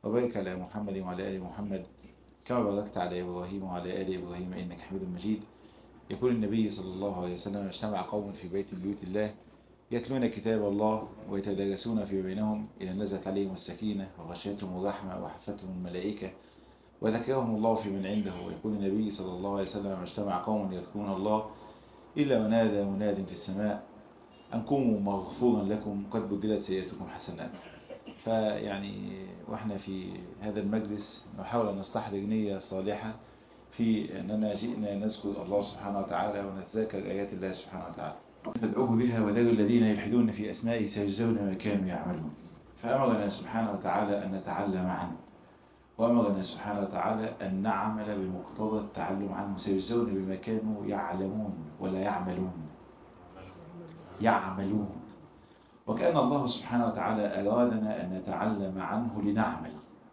وبارك على محمد وعلى آل محمد كما باركت على إبراهيم وعلى آل إبراهيم إنك حميد مجيد يقول النبي صلى الله عليه وسلم اجتمع قوم في بيت من بيوت الله يتلون كتاب الله ويتدارسون في بينهم إذا نزلت عليهم السكينة وغشيتهم الرحمة وحفتهم الملائكة وذكرهم الله في من عنده ويقول النبي صلى الله عليه وسلم اجتمع قوم يذكرون الله إلا ونادى مناد في السماء أن قوموا مغفورا لكم قد بدلت سيئتكم حسنات فيعني واحنا في هذا المجلس نحاول أن نستحضر نية صالحة في أننا جئنا نذكر الله سبحانه وتعالى ونتذاكر آيات الله سبحانه وتعالى فادعوه بها وذروا الذين يلحدون في أسمائه سيجزون ما كانوا يعملون فأمرنا سبحانه وتعالى أن نتعلم عنه وأمرنا سبحانه وتعالى أن نعمل بمقتضى التعلم عنه سيجزون بما كانوا يعلمون ولا يعملون يعملون وكأن الله سبحانه وتعالى أرادنا أن نتعلم عنه لنعمل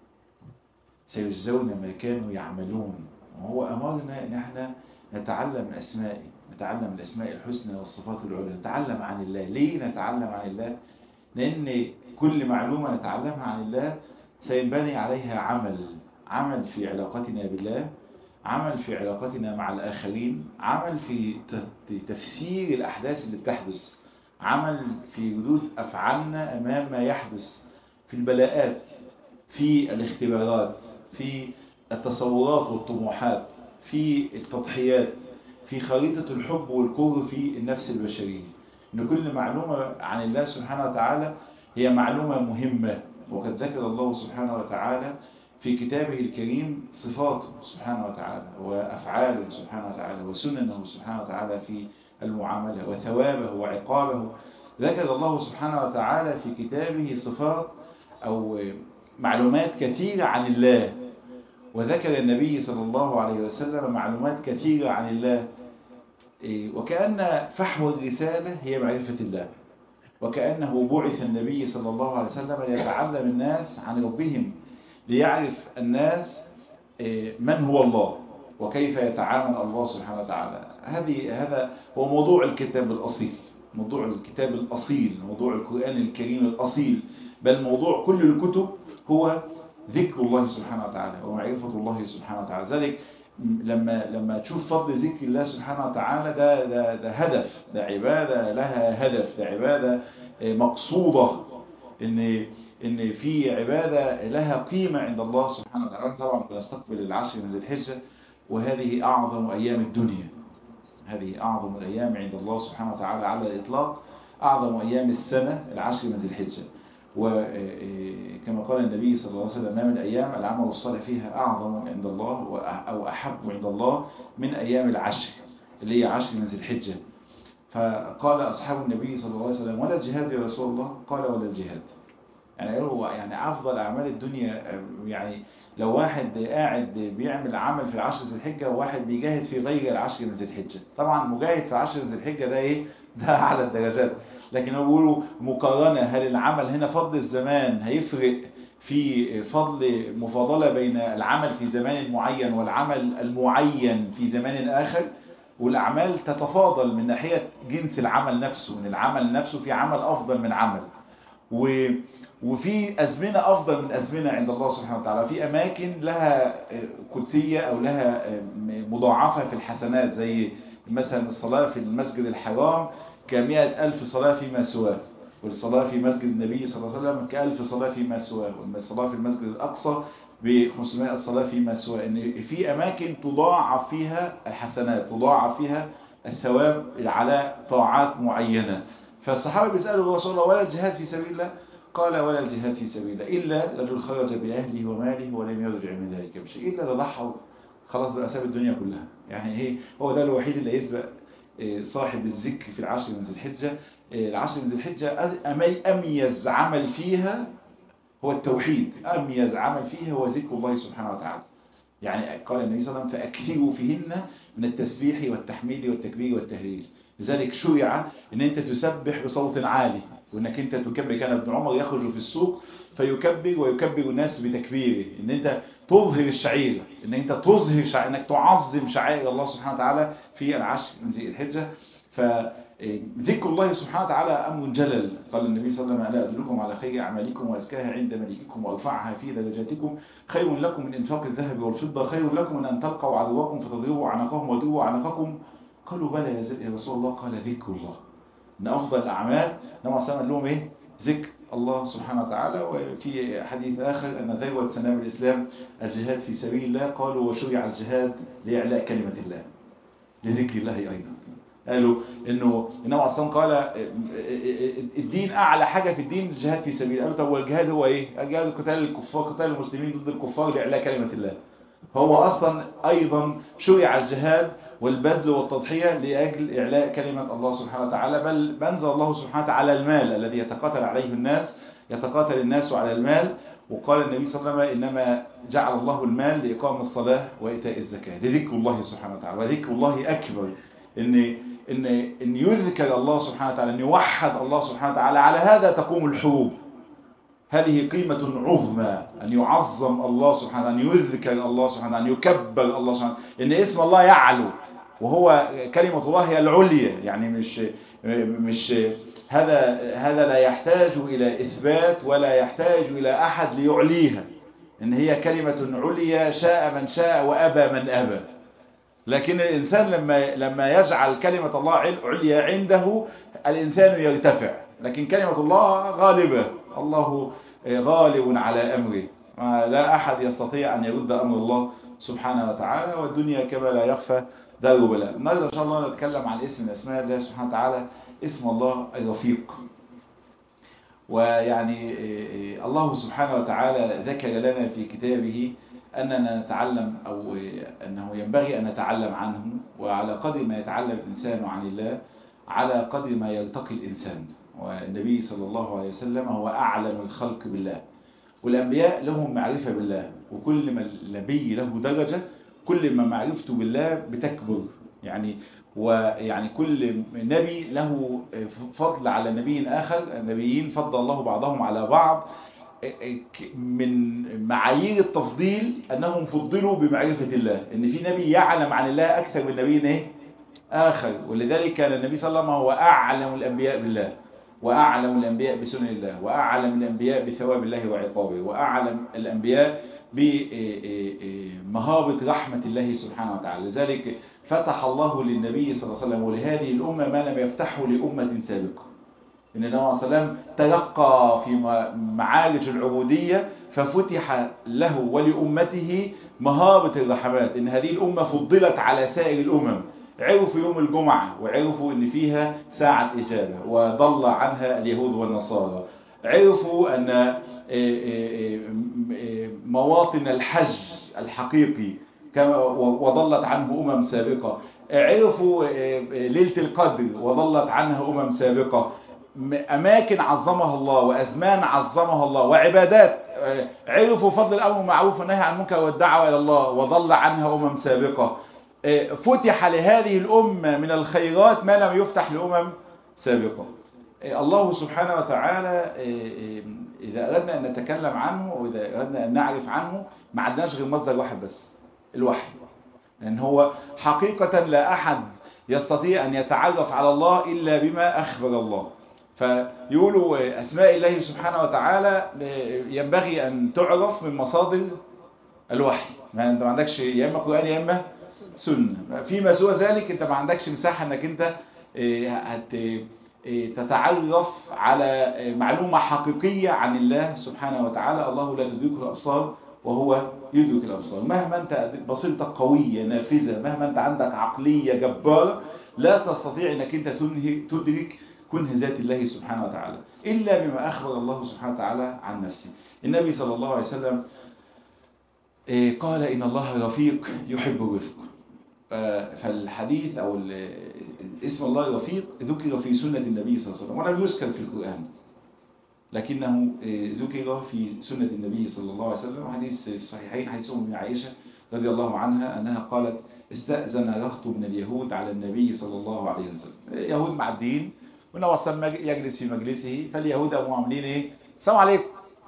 سيجزون ما كانوا يعملون وهو أمرنا أن احنا نتعلم أسمائه نتعلم الأسماء الحسنى والصفات العلى نتعلم عن الله ليه نتعلم عن الله لأن كل معلومة نتعلمها عن الله سينبني عليها عمل عمل في علاقتنا بالله عمل في علاقتنا مع الآخرين عمل في تفسير الأحداث اللي بتحدث عمل في ردود أفعالنا أمام ما يحدث في البلاءات في الاختبارات في التصورات والطموحات في التضحيات في خريطة الحب والكره في النفس البشرية إن كل معلومة عن الله سبحانه وتعالى هي معلومة مهمة وقد ذكر الله سبحانه وتعالى في كتابه الكريم صفاته سبحانه وتعالى وأفعاله سبحانه وتعالى وسننه سبحانه وتعالى في المعاملة وثوابه وعقابه ذكر الله سبحانه وتعالى في كتابه صفات أو معلومات كثيرة عن الله وذكر النبي صلى الله عليه وسلم معلومات كثيرة عن الله وكأن فحوى الرسالة هي معرفة الله وكأنه بعث النبي صلى الله عليه وسلم ليتعلم الناس عن ربهم ليعرف الناس من هو الله وكيف يتعامل الله سبحانه وتعالى هذه هذا هو موضوع الكتاب الأصيل موضوع الكتاب الأصيل موضوع القرآن الكريم الأصيل بل موضوع كل الكتب هو ذكر الله سبحانه وتعالى ومعرفة الله سبحانه وتعالى ذلك لما لما تشوف فضل ذكر الله سبحانه وتعالى ده ده ده هدف ده عبادة لها هدف ده عبادة مقصودة ان ان في عبادة لها قيمة عند الله سبحانه وتعالى طبعا بنستقبل العشر من ذي الحجة وهذه أعظم أيام الدنيا هذه أعظم الأيام عند الله سبحانه وتعالى على الإطلاق أعظم أيام السنة العشر من ذي الحجة وكما قال النبي صلى الله عليه وسلم ما من أيام العمل الصالح فيها أعظم عند الله أو أحب عند الله من أيام العشر اللي هي عشر من ذي الحجة فقال أصحاب النبي صلى الله عليه وسلم ولا الجهاد يا رسول الله قال ولا الجهاد يعني هو يعني أفضل أعمال الدنيا يعني لو واحد قاعد بيعمل عمل في العشر ذي الحجة وواحد بيجاهد في غير العشر من ذي الحجة طبعا مجاهد في عشر ذي الحجة ده ايه ده أعلى الدرجات لكن هو بيقولوا مقارنة هل العمل هنا فضل الزمان هيفرق في فضل مفاضلة بين العمل في زمان معين والعمل المعين في زمان آخر والأعمال تتفاضل من ناحية جنس العمل نفسه من العمل نفسه في عمل أفضل من عمل و وفي أزمنة أفضل من أزمنة عند الله سبحانه وتعالى في أماكن لها قدسية أو لها مضاعفة في الحسنات زي مثلا الصلاة في المسجد الحرام كمئة ألف صلاة فيما سواه والصلاة في مسجد النبي صلى الله عليه وسلم كألف صلاة فيما سواه والصلاة في المسجد الأقصى ب 500 صلاة فيما سواه إن في أماكن تضاعف فيها الحسنات تضاعف فيها الثواب على طاعات معينة فالصحابة بيسألوا الرسول الله ولا الجهاد في سبيل الله قال ولا الجهاد في سبيل الله إلا رجل خرج بأهله وماله ولم يرجع من ذلك بشيء إلا لضحوا خلاص بقى ساب الدنيا كلها يعني هي هو ده الوحيد اللي يسبق صاحب الذكر في العشر من ذي الحجة العشر من ذي الحجة أميز عمل فيها هو التوحيد أميز عمل فيها هو ذكر الله سبحانه وتعالى يعني قال النبي صلى الله عليه وسلم فأكثروا فيهن من التسبيح والتحميد والتكبير والتهليل لذلك شرع ان انت تسبح بصوت عالي وانك انت تكبر كان ابن عمر يخرج في السوق فيكبر ويكبر الناس بتكبيره ان انت تظهر الشعيرة ان انت تظهر شعيرة انك تعظم شعائر الله سبحانه وتعالى في العشر من ذي الحجة ذكر الله سبحانه وتعالى أمر جلل قال النبي صلى الله عليه وسلم ألا أدلكم على خير أعمالكم وأزكاها عند مليككم وأرفعها في درجاتكم خير لكم من إنفاق الذهب والفضة خير لكم من أن تلقوا عدوكم فتضربوا عنقهم وتضربوا عنقكم قالوا بلى يا رسول الله قال ذكر الله إن أفضل الأعمال نوع سلم لهم إيه ذكر الله سبحانه وتعالى وفي حديث آخر أن ذروة سنام الإسلام الجهاد في سبيل الله قالوا وشرع الجهاد لإعلاء كلمة الله لذكر الله أيضا قالوا انه النبي عليه الصلاه قال الدين اعلى حاجه في الدين الجهاد في سبيل الله طب الجهاد هو ايه الجهاد قتال الكفار قتال المسلمين ضد الكفار لاعلاء كلمه الله هو اصلا ايضا شرع الجهاد والبذل والتضحيه لاجل اعلاء كلمه الله سبحانه وتعالى بل بنزل الله سبحانه وتعالى المال الذي يتقاتل عليه الناس يتقاتل الناس على المال وقال النبي صلى الله عليه وسلم انما جعل الله المال لاقام الصلاه وايتاء الزكاه لذكر الله سبحانه وتعالى وذكر الله اكبر ان ان ان يذكر الله سبحانه وتعالى ان يوحد الله سبحانه وتعالى على هذا تقوم الحروب هذه قيمة عظمى أن يعظم الله سبحانه أن يذكر الله سبحانه أن يكبر الله سبحانه إن اسم الله يعلو وهو كلمة الله هي العليا يعني مش مش هذا هذا لا يحتاج إلى إثبات ولا يحتاج إلى أحد ليعليها إن هي كلمة عليا شاء من شاء وأبى من أبى لكن الإنسان لما لما يجعل كلمة الله عليا عنده الإنسان يرتفع لكن كلمة الله غالبة الله غالب على أمره لا أحد يستطيع أن يرد أمر الله سبحانه وتعالى والدنيا كما لا يخفى دار بلاء النهارده إن شاء الله نتكلم عن اسم من أسماء الله سبحانه وتعالى اسم الله الرفيق ويعني الله سبحانه وتعالى ذكر لنا في كتابه أننا نتعلم أو أنه ينبغي أن نتعلم عنه وعلى قدر ما يتعلم الإنسان عن الله على قدر ما يرتقي الإنسان والنبي صلى الله عليه وسلم هو أعلم الخلق بالله والأنبياء لهم معرفة بالله وكل ما النبي له درجة كل ما معرفته بالله بتكبر يعني ويعني كل نبي له فضل على نبي آخر النبيين فضل الله بعضهم على بعض من معايير التفضيل أنهم فضلوا بمعرفة الله إن في نبي يعلم عن الله أكثر من نبي إيه؟ آخر ولذلك كان النبي صلى الله عليه وسلم هو أعلم الأنبياء بالله وأعلم الأنبياء بسنن الله وأعلم الأنبياء بثواب الله وعقابه وأعلم الأنبياء بمهابة رحمة الله سبحانه وتعالى لذلك فتح الله للنبي صلى الله عليه وسلم ولهذه الأمة ما لم يفتحه لأمة سابقة إن النبي صلى الله عليه وسلم تلقى في معارج العبودية ففتح له ولأمته مهابة الرحمات إن هذه الأمة فضلت على سائر الأمم عرفوا يوم الجمعة وعرفوا ان فيها ساعة إجابة وضل عنها اليهود والنصارى عرفوا أن مواطن الحج الحقيقي وضلت عنه أمم سابقة عرفوا ليلة القدر وضلت عنها أمم سابقة أماكن عظمها الله وأزمان عظمها الله وعبادات عرفوا فضل الأمر المعروف والنهي عن المنكر والدعوة إلى الله وضل عنها أمم سابقة فتح لهذه الأمة من الخيرات ما لم يفتح لأمم سابقة الله سبحانه وتعالى إذا أردنا أن نتكلم عنه أو إذا أردنا أن نعرف عنه ما عندناش غير مصدر واحد بس الوحي لأن هو حقيقة لا أحد يستطيع أن يتعرف على الله إلا بما أخبر الله فيقولوا أسماء الله سبحانه وتعالى ينبغي أن تعرف من مصادر الوحي ما أنت ما عندكش يا إما قرآن يا إما سنة فيما سوى ذلك أنت ما عندكش مساحة أنك أنت تتعرف على معلومة حقيقية عن الله سبحانه وتعالى الله لا تدركه الأبصار وهو يدرك الأبصار مهما أنت بصيرتك قوية نافذة مهما أنت عندك عقلية جبارة لا تستطيع أنك أنت تدرك كنه ذات الله سبحانه وتعالى إلا بما أخبر الله سبحانه وتعالى عن نفسه النبي صلى الله عليه وسلم قال إن الله رفيق يحب الرفق فالحديث أو اسم الله الرفيق ذكر في سنة النبي صلى الله عليه وسلم ولم يذكر في القرآن لكنه ذكر في سنة النبي صلى الله عليه وسلم حديث في الصحيحين حديث أم عائشة رضي الله عنها أنها قالت استأذن رخت من اليهود على النبي صلى الله عليه وسلم يهود معدين والنبي صلى الله عليه وسلم يجلس في مجلسه فاليهود قاموا عاملين ايه السلام عليكم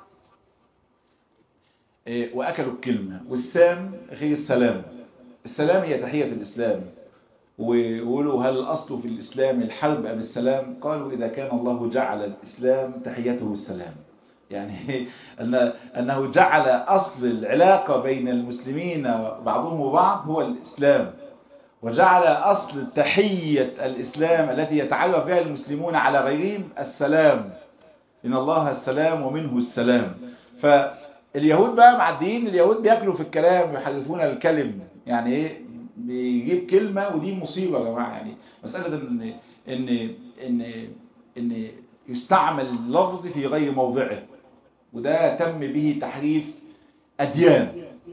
إيه واكلوا الكلمة والسام غير السلام السلام هي تحية الإسلام ويقولوا هل الأصل في الإسلام الحرب أم السلام قالوا إذا كان الله جعل الإسلام تحيته السلام يعني أن أنه جعل أصل العلاقة بين المسلمين بعضهم وبعض هو الإسلام وجعل أصل تحية الإسلام التي يتعرف بها المسلمون على غيرهم السلام إن الله السلام ومنه السلام فاليهود بقى معديين اليهود بياكلوا في الكلام يحرفون الكلم يعني إيه بيجيب كلمة ودي مصيبة يا جماعة يعني مسألة إن إن إن إن يستعمل اللفظ في غير موضعه وده تم به تحريف أديان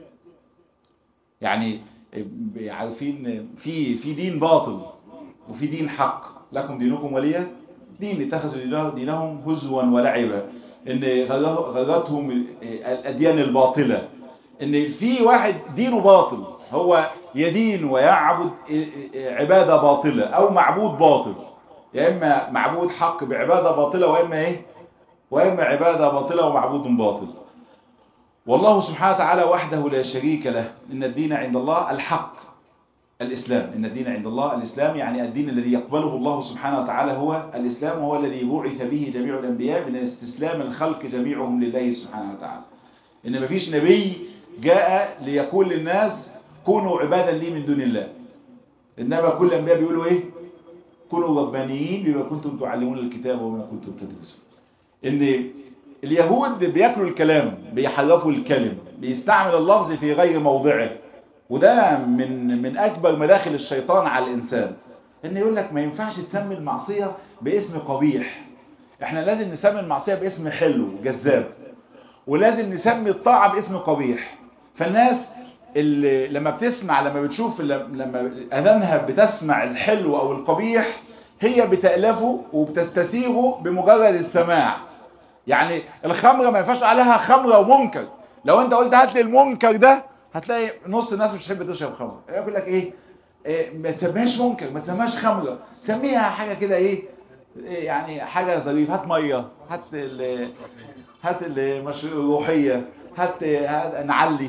يعني عارفين في في دين باطل وفي دين حق لكم دينكم ولي دين اتخذوا دينهم هزوا ولعبا ان غرتهم الاديان الباطله ان في واحد دينه باطل هو يدين ويعبد عباده باطله او معبود باطل يا اما معبود حق بعباده باطله واما ايه واما عباده باطله ومعبود باطل والله سبحانه وتعالى وحده لا شريك له إن الدين عند الله الحق الإسلام إن الدين عند الله الإسلام يعني الدين الذي يقبله الله سبحانه وتعالى هو الإسلام وهو الذي بعث به جميع الأنبياء من استسلام الخلق جميعهم لله سبحانه وتعالى إن مفيش نبي جاء ليقول للناس كونوا عبادا لي من دون الله إنما كل الأنبياء بيقولوا إيه كونوا ربانيين بما كنتم تعلمون الكتاب وما كنتم تدرسون إن اليهود بياكلوا الكلام بيحرفوا الكلم بيستعمل اللفظ في غير موضعه وده من من اكبر مداخل الشيطان على الانسان ان يقول لك ما ينفعش تسمي المعصيه باسم قبيح احنا لازم نسمي المعصيه باسم حلو جذاب ولازم نسمي الطاعه باسم قبيح فالناس اللي لما بتسمع لما بتشوف لما اذانها بتسمع الحلو او القبيح هي بتألفه وبتستسيغه بمجرد السماع يعني الخمرة ما ينفعش عليها خمرة ومنكر لو انت قلت هات لي المنكر ده هتلاقي نص الناس مش تحب تشرب خمرة يقول لك ايه, إيه ما تسميهاش منكر ما تسميهاش خمرة سميها حاجة كده ايه يعني حاجة ظريفة هات مية هات ال هات المشروحية هات, هات نعلي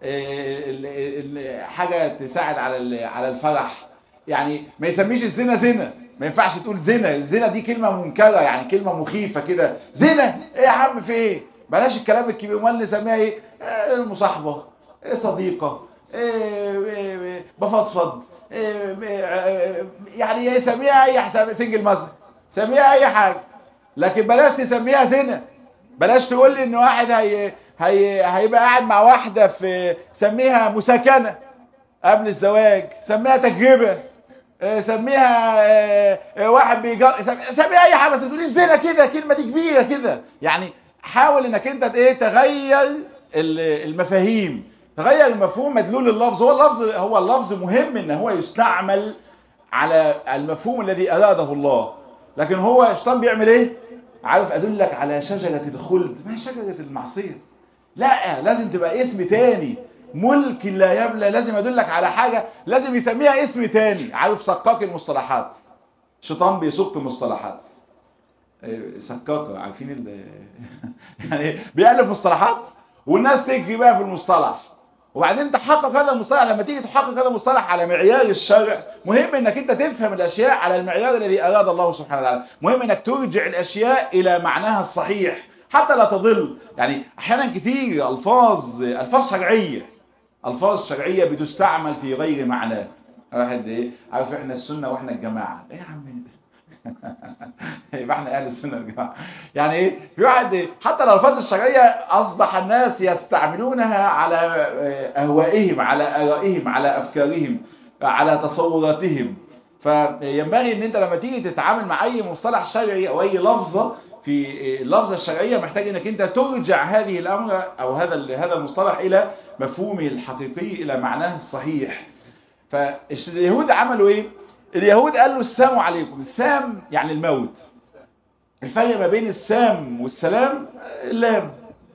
إيه حاجة تساعد على على الفرح يعني ما يسميش الزنا زنا ما ينفعش تقول زنا الزنا دي كلمة منكرة يعني كلمة مخيفة كده زنا ايه يا عم في ايه بلاش الكلام الكبير امال نسميها ايه المصاحبة ايه صديقة ايه, إيه, إيه بفضفض إيه إيه يعني يسميها اي حساب سنجل مصر سميها اي حاجة لكن بلاش تسميها زنا بلاش تقول لي ان واحد هي هي هيبقى قاعد مع واحدة في سميها مساكنة قبل الزواج سميها تجربة سميها واحد بيجر سميها اي حاجه بس ما تقوليش زنا كده الكلمه دي كبيره كده يعني حاول انك انت ايه تغير المفاهيم تغير المفهوم مدلول اللفظ هو اللفظ هو اللفظ مهم ان هو يستعمل على المفهوم الذي اراده الله لكن هو الشيطان بيعمل ايه عارف ادلك على شجره الخلد ما هي شجره المعصيه لا لازم تبقى اسم تاني ملك لا يبلى لازم يدلك على حاجة لازم يسميها اسم تاني عارف سقاق المصطلحات شيطان بيسق مصطلحات سقاقة عارفين ال يعني بيألف مصطلحات والناس تجري بقى في المصطلح وبعدين تحقق هذا المصطلح لما تيجي تحقق هذا المصطلح على معيار الشرع مهم انك انت تفهم الاشياء على المعيار الذي اراد الله سبحانه وتعالى مهم انك ترجع الاشياء الى معناها الصحيح حتى لا تضل يعني احيانا كتير الفاظ الفاظ شرعيه الفاظ شرعيه بتستعمل في غير معناه واحد ايه عارف احنا السنه واحنا الجماعه ايه يا عم يبقى احنا اهل السنه والجماعه يعني ايه في واحد إيه؟ حتى الالفاظ الشرعيه اصبح الناس يستعملونها على اهوائهم على ارائهم على افكارهم على تصوراتهم فينبغي ان انت لما تيجي تتعامل مع اي مصطلح شرعي او اي لفظه في اللفظة الشرعية محتاج انك انت ترجع هذه الامر او هذا هذا المصطلح الى مفهومه الحقيقي الى معناه الصحيح فاليهود عملوا ايه اليهود قالوا السلام عليكم السام يعني الموت الفرق ما بين السام والسلام اللام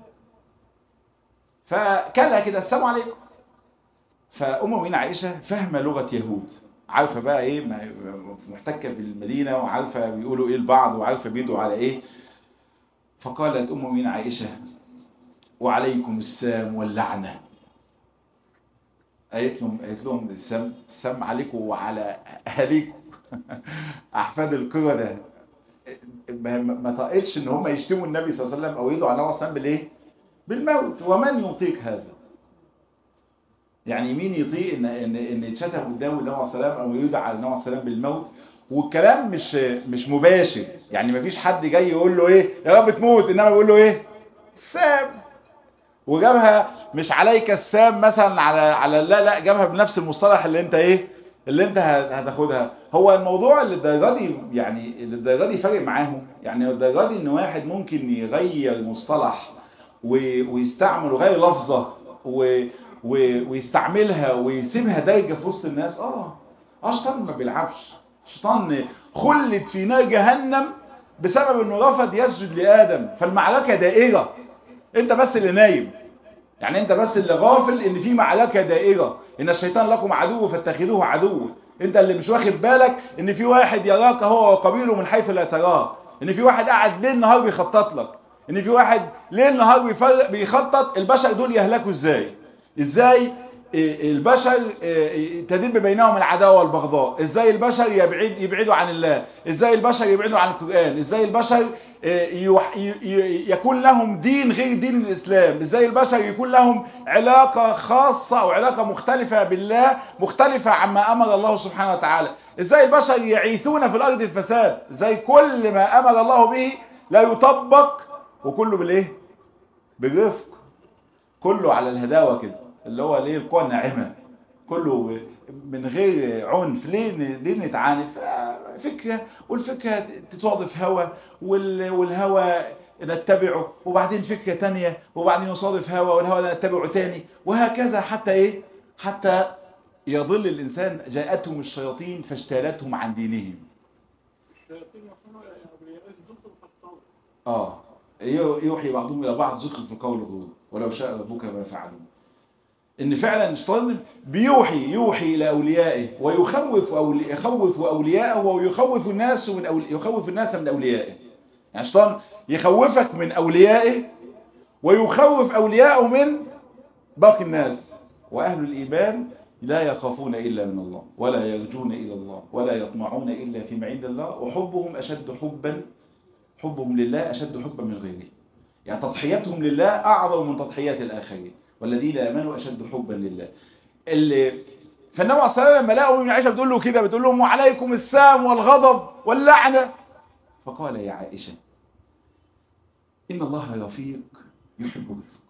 فكلها كده السلام عليكم فأم مؤمنة عائشة فاهمة لغة يهود عارفة بقى ايه محتكة بالمدينة وعارفة بيقولوا ايه البعض وعارفة بيدوا على ايه فقالت ام مؤمنة عائشة وعليكم السام واللعنة قالت لهم قالت لهم السم السم عليكم وعلى اهاليكم احفاد القردة ما ما طاقتش ان هم يشتموا النبي صلى الله عليه وسلم او يدعوا على وسلم بالايه بالموت ومن يطيق هذا يعني مين يطيق ان ان ان يتشتم قدام النبي عليه السلام او يدعى على النبي عليه السلام بالموت والكلام مش مش مباشر يعني مفيش حد جاي يقول له ايه يا رب تموت انما بيقول له ايه سام وجابها مش عليك السام مثلا على على لا لا جابها بنفس المصطلح اللي انت ايه اللي انت هتاخدها هو الموضوع اللي الدرجه دي يعني اللي الدرجه دي فارق معاهم يعني الدرجه دي ان واحد ممكن يغير مصطلح ويستعمل ويغير لفظه و ويستعملها ويسيبها دايجه في وسط الناس اه اه شيطان ما بيلعبش شيطان خلد في نار جهنم بسبب انه رفض يسجد لادم فالمعركه دائره انت بس اللي نايم يعني انت بس اللي غافل ان في معركه دائره ان الشيطان لكم عدو فاتخذوه عدوا انت اللي مش واخد بالك ان في واحد يراك هو وقبيله من حيث لا تراه ان في واحد قاعد ليل نهار بيخطط لك ان في واحد ليل نهار بيخطط البشر دول يهلكوا ازاي ازاي البشر تدب بينهم العداوة والبغضاء ازاي البشر يبعد يبعدوا عن الله ازاي البشر يبعدوا عن القرآن ازاي البشر يكون لهم دين غير دين الإسلام ازاي البشر يكون لهم علاقة خاصة او علاقة مختلفة بالله مختلفة عما امر الله سبحانه وتعالى ازاي البشر يعيثون في الارض الفساد ازاي كل ما امر الله به لا يطبق وكله بالايه بالرفق كله على الهداوة كده اللي هو ليه القوى الناعمة كله من غير عنف ليه ليه نتعانف فكرة والفكرة تصادف هوى والهوى نتبعه وبعدين فكرة تانية وبعدين يصادف هوى والهوى نتبعه تاني وهكذا حتى ايه حتى يضل الإنسان جاءتهم الشياطين فاجتالتهم عن دينهم اه يوحي بعضهم إلى بعض زخرف في القول غرور ولو شاء ربك ما فعلوا ان فعلا الشيطان بيوحي يوحي الى اوليائه ويخوف أولي يخوف اوليائه ويخوف الناس من أولي يخوف الناس من اوليائه يعني الشيطان يخوفك من اوليائه ويخوف اوليائه من باقي الناس واهل الايمان لا يخافون الا من الله ولا يرجون الى الله ولا يطمعون الا فيما عند الله وحبهم اشد حبا حبهم لله اشد حبا من غيره يعني تضحيتهم لله اعظم من تضحيات الاخرين والذين امنوا اشد حبا لله اللي فالنبي عليه الصلاه والسلام لما لقوا ام عائشه بتقول له كده بتقول لهم وعليكم السام والغضب واللعنه فقال يا عائشه ان الله رفيق يحب الرفق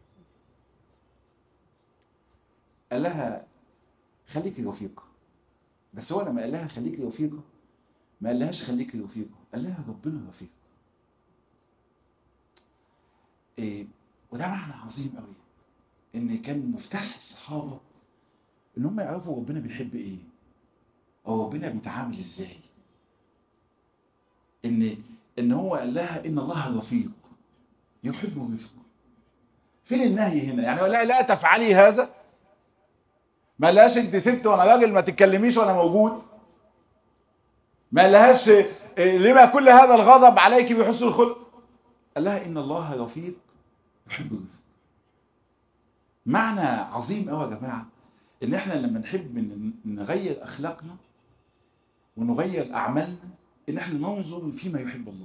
قال لها خليكي رفيقه بس هو لما قال لها خليكي رفيقه ما قالهاش خليكي رفيقه قال لها ربنا رفيق إيه وده معنى عظيم قوي ان كان مفتاح الصحابة ان هم يعرفوا ربنا بيحب ايه او ربنا بيتعامل ازاي ان ان هو قال لها ان الله رفيق يحب الرفق فين النهي هنا يعني لا لا تفعلي هذا ما لهاش انت ست وانا راجل ما تتكلميش وانا موجود ما لهاش لما كل هذا الغضب عليك بحسن الخلق قال لها ان الله رفيق يحب الرفق معنى عظيم قوي يا جماعه ان احنا لما نحب نغير اخلاقنا ونغير اعمالنا ان احنا ننظر فيما يحب الله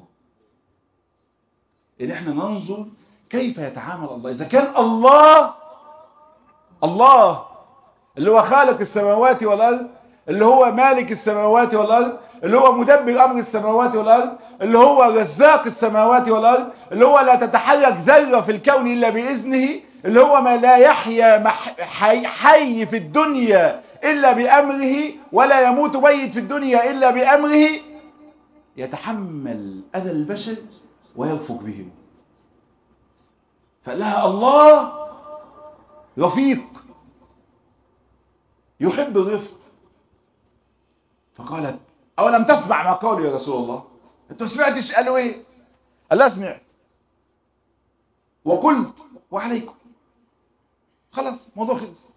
ان احنا ننظر كيف يتعامل الله اذا كان الله الله اللي هو خالق السماوات والارض اللي هو مالك السماوات والارض اللي هو مدبر امر السماوات والارض اللي هو رزاق السماوات والارض اللي هو لا تتحرك ذره في الكون الا باذنه اللي هو ما لا يحيا حي, حي في الدنيا إلا بأمره ولا يموت ميت في الدنيا إلا بأمره يتحمل أذى البشر ويرفق بهم فلها الله رفيق يحب الرفق فقالت أولم تسمع ما قالوا يا رسول الله أنت سمعتش قالوا إيه قال لا سمعت وقلت وعليكم خلاص موضوع خلص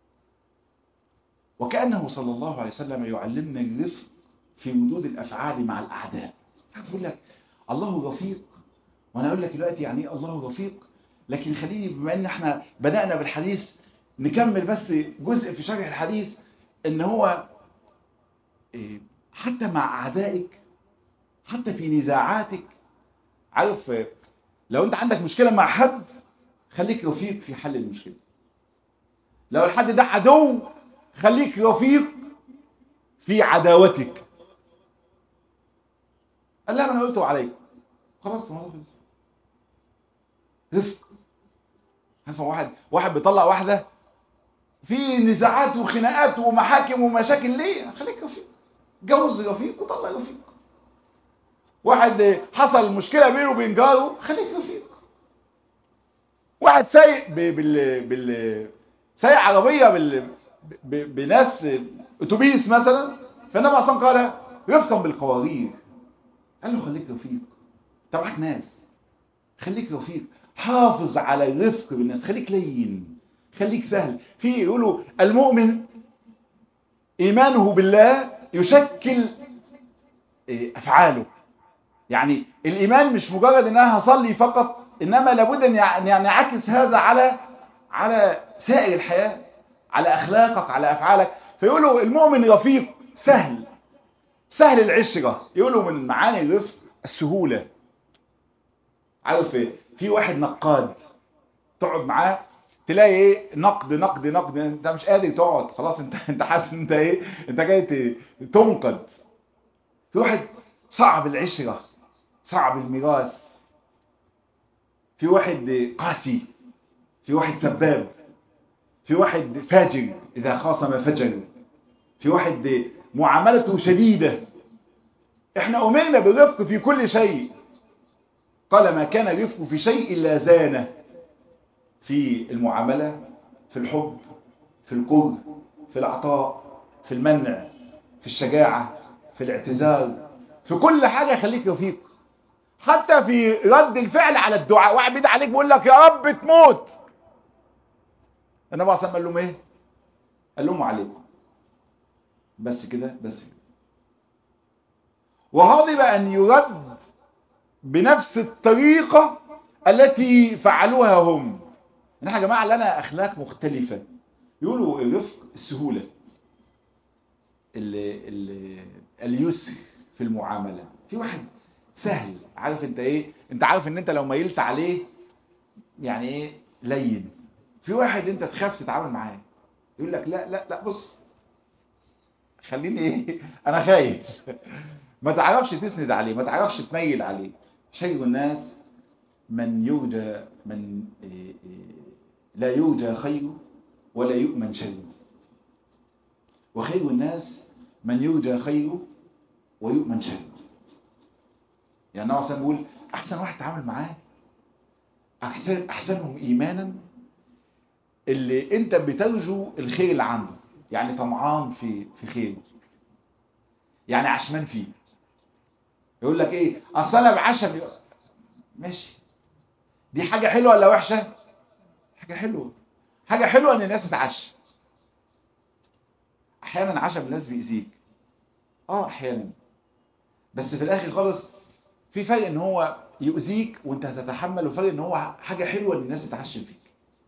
وكأنه صلى الله عليه وسلم يعلمنا الرفق في ردود الأفعال مع الأعداء هتقول لك الله رفيق وأنا أقول لك دلوقتي يعني إيه الله رفيق لكن خليني بما أن احنا بدأنا بالحديث نكمل بس جزء في شرح الحديث ان هو إيه، حتى مع اعدائك حتى في نزاعاتك عارف لو انت عندك مشكلة مع حد خليك رفيق في حل المشكلة لو الحد ده عدو خليك رفيق في عداوتك قال لا ما انا قلته عليك خلاص الموضوع خلص رفق عارف واحد واحد بيطلع واحده في نزاعات وخناقات ومحاكم ومشاكل ليه خليك رفيق جوز رفيق وطلع رفيق واحد حصل مشكله بينه وبين جاره خليك رفيق واحد سايق ب- بال بال سايق عربيه بال ب- بناس اتوبيس مثلا فالنبي اصلا قال رفقا بالقوارير قال له خليك رفيق انت معاك ناس خليك رفيق حافظ على الرفق بالناس خليك لين خليك سهل في يقولوا المؤمن ايمانه بالله يشكل إيه، افعاله يعني الايمان مش مجرد ان انا هصلي فقط انما لابد ان يع- أن ينعكس هذا على على سائر الحياه على اخلاقك على افعالك فيقولوا المؤمن رفيق سهل سهل العشره يقولوا من معاني الرفق السهوله عارف إيه؟ في واحد نقاد تقعد معاه تلاقي ايه نقد نقد نقد انت مش قادر تقعد خلاص انت انت حاسس ان انت ايه انت جاي ت- تنقد في واحد صعب العشره صعب الميراث في واحد قاسي في واحد سباب في واحد فاجر اذا خاصم فجر في واحد معاملته شديده احنا امرنا بالرفق في كل شيء قال ما كان الرفق في شيء الا زانه في المعامله في الحب في القرب في العطاء في المنع في الشجاعه في الاعتذار في كل حاجه خليك رفيق حتى في رد الفعل على الدعاء واحد بيدعي عليك بيقول لك يا رب تموت النبي صلى الله عليه وسلم قال لهم ايه قال لهم عليكم بس كده بس كده وغضب ان يرد بنفس الطريقة التي فعلوها هم احنا يا جماعة لنا اخلاق مختلفة يقولوا الرفق السهولة ال ال اليسر في المعاملة في واحد سهل عارف انت ايه انت عارف ان انت لو ميلت عليه يعني ايه لين في واحد انت تخاف تتعامل معاه يقول لك لا لا لا بص خليني ايه انا خايف ما تعرفش تسند عليه ما تعرفش تميل عليه شيء الناس من يرجى من إيه إيه لا يرجى خيره ولا يؤمن شره وخير الناس من يرجى خيره ويؤمن شره يعني النبي صلى الله عليه وسلم بيقول احسن واحد تعامل معاه أحسن احسنهم ايمانا اللي انت بترجو الخير اللي عنده يعني طمعان في في خيره يعني عشمان فيه يقول لك ايه اصل انا بعشم ماشي دي حاجه حلوه ولا وحشه حاجه حلوه حاجه حلوه ان الناس تتعشى احيانا عشم الناس بيأذيك اه احيانا بس في الاخر خالص في فرق ان هو يؤذيك وانت هتتحمل وفرق ان هو حاجه حلوه ان الناس تتعشم فيك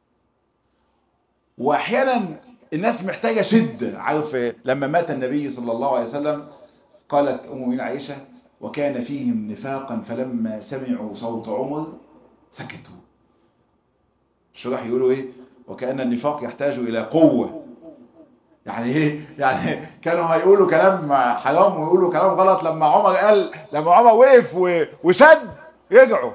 واحيانا الناس محتاجه شده عارف لما مات النبي صلى الله عليه وسلم قالت ام من عائشه وكان فيهم نفاقا فلما سمعوا صوت عمر سكتوا الشراح يقولوا ايه وكأن النفاق يحتاج الى قوة يعني ايه يعني كانوا هيقولوا كلام حرام ويقولوا كلام غلط لما عمر قال لما عمر وقف و- وشد رجعوا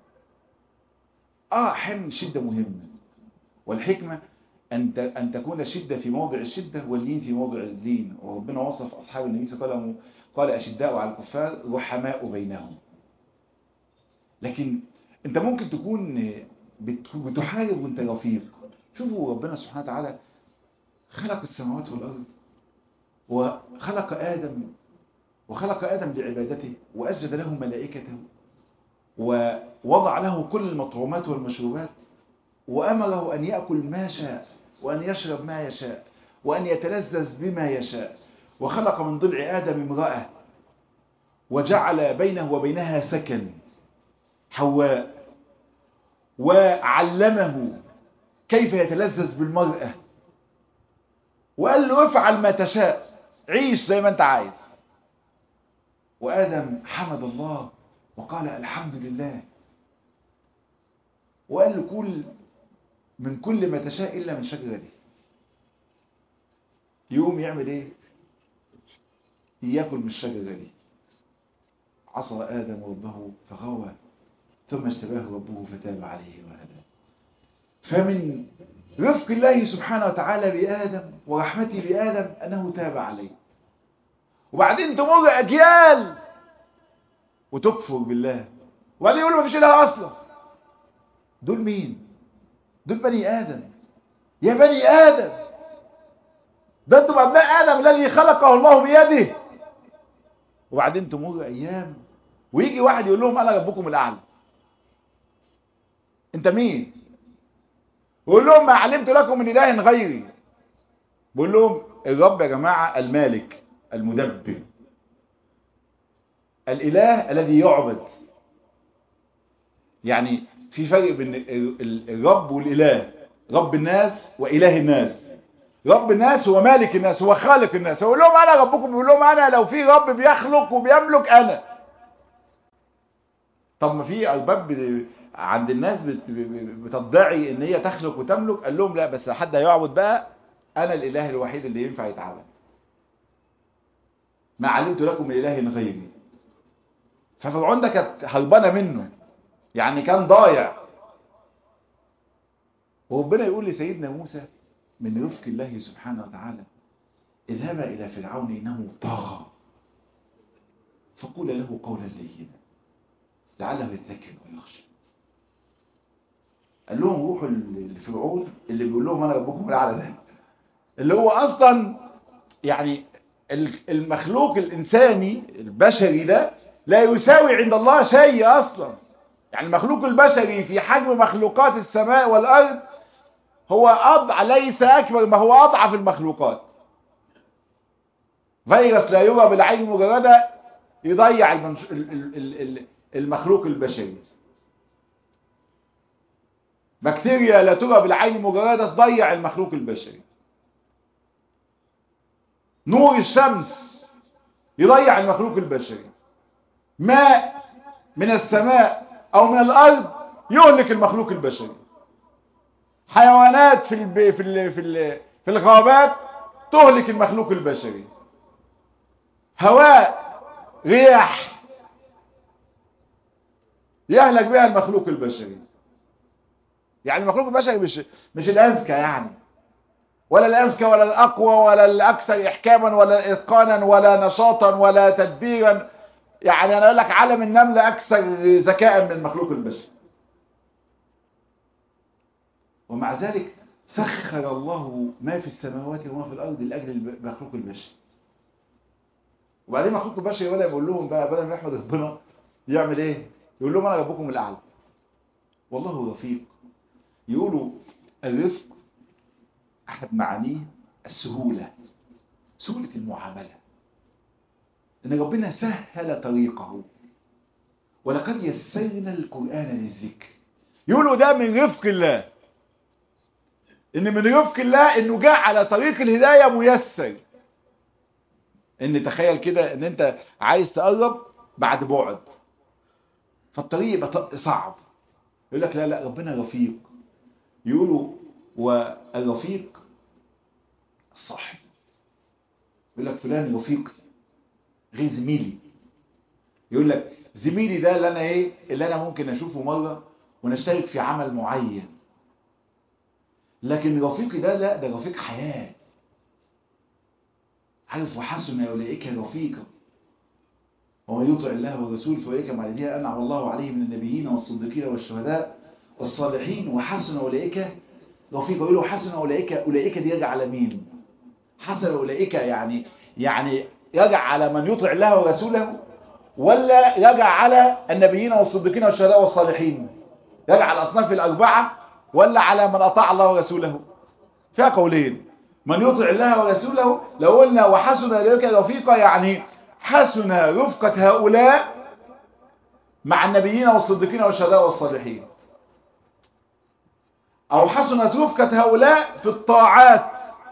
اه احيانا الشدة مهمة والحكمة أن ت- أن تكون الشدة في موضع الشدة واللين في موضع اللين وربنا وصف أصحاب النبي صلى الله عليه وسلم قال أشداء على الكفار رحماء بينهم لكن أنت ممكن تكون بت- بتحارب وأنت رفيق شوفوا ربنا سبحانه وتعالى خلق السماوات والأرض وخلق آدم وخلق آدم لعبادته وأسجد له ملائكته ووضع له كل المطعومات والمشروبات وأمره أن يأكل ما شاء وأن يشرب ما يشاء وأن يتلذذ بما يشاء وخلق من ضلع آدم امرأة وجعل بينه وبينها سكن حواء وعلمه كيف يتلذذ بالمرأة وقال له افعل ما تشاء عيش زي ما انت عايز وآدم حمد الله وقال الحمد لله وقال له كل من كل ما تشاء إلا من الشجرة دي يقوم يعمل ايه ياكل من الشجرة دي عصى آدم ربه فغوى ثم اشتباه ربه فتاب عليه وهدى فمن رفق الله سبحانه وتعالى بآدم ورحمته بآدم أنه تاب عليه وبعدين تمر أجيال وتكفر بالله وبعدين يقول ما فيش إله أصلا دول مين دول بني آدم يا بني آدم ده انتم أبناء آدم الذي خلقه الله بيده وبعدين تمر أيام ويجي واحد يقول لهم أنا ربكم الأعلى أنت مين يقول لهم ما علمت لكم من إله غيري بقول لهم الرب يا جماعة المالك المدبر الإله الذي يعبد يعني في فرق بين الرب والإله رب الناس وإله الناس رب الناس هو مالك الناس هو خالق الناس يقول لهم أنا ربكم بيقول لهم أنا لو في رب بيخلق وبيملك أنا طب ما في أرباب عند الناس بتدعي ان هي تخلق وتملك قال لهم لا بس حد هيعبد بقى انا الاله الوحيد اللي ينفع يتعبد ما علمت لكم من اله غيري ففرعون ده كانت هربانه منه يعني كان ضايع وربنا يقول لسيدنا موسى من رفق الله سبحانه وتعالى اذهبا الى فرعون انه طغى فقول له قولا لينا لعله يذكر ويخشى قال لهم روحوا لفرعون اللي بيقول لهم انا ربكم الاعلى ده اللي هو اصلا يعني المخلوق الانساني البشري ده لا يساوي عند الله شيء اصلا يعني المخلوق البشري في حجم مخلوقات السماء والارض هو أضع ليس اكبر ما هو اضعف المخلوقات فيروس لا يرى بالعين مجرده يضيع المخلوق البشري بكتيريا لا ترى بالعين مجردة تضيع المخلوق البشري نور الشمس يضيع المخلوق البشري ماء من السماء او من الارض يهلك المخلوق البشري حيوانات في الب... في ال... في ال... في الغابات تهلك المخلوق البشري هواء رياح يهلك بها المخلوق البشري يعني المخلوق البشري مش مش الاذكى يعني ولا الاذكى ولا الاقوى ولا الاكثر احكاما ولا اتقانا ولا نشاطا ولا تدبيرا يعني انا اقول لك عالم النمله اكثر ذكاء من المخلوق البشري ومع ذلك سخر الله ما في السماوات وما في الارض لاجل المخلوق البشري وبعدين المخلوق البشري ولا يقول لهم بقى بدل ما يحمد ربنا يعمل ايه يقول لهم انا ربكم الاعلى والله رفيق يقولوا الرفق احد معانيه السهولة سهولة المعاملة ان ربنا سهل طريقه ولقد يسرنا القرآن للذكر يقولوا ده من رفق الله ان من رفق الله انه جاء على طريق الهداية ميسر ان تخيل كده ان انت عايز تقرب بعد بعد فالطريق يبقى صعب يقول لك لا لا ربنا رفيق يقولوا والرفيق الصاحب يقول لك فلان رفيقي غير زميلي يقول لك زميلي ده اللي انا ايه اللي انا ممكن اشوفه مرة ونشترك في عمل معين لكن رفيقي ده لا ده رفيق حياة عارف وحسن أولئك رفيقا ومن يطع الله والرسول فأولئك مع الذين أنعم الله عليهم من النبيين والصديقين والشهداء والصالحين وحسن أولئك رفيقا يقولوا حسن أولئك أولئك دي يرجع على مين حسن أولئك يعني يعني يرجع على من يطع الله ورسوله ولا يرجع على النبيين والصديقين والشهداء والصالحين يرجع على الأصناف الأربعة ولا على من أطاع الله ورسوله فيها قولين من يطع الله ورسوله لو قلنا وحسن أولئك رفيقا يعني حسن رفقة هؤلاء مع النبيين والصديقين والشهداء والصالحين أو حسنت رفقة هؤلاء في الطاعات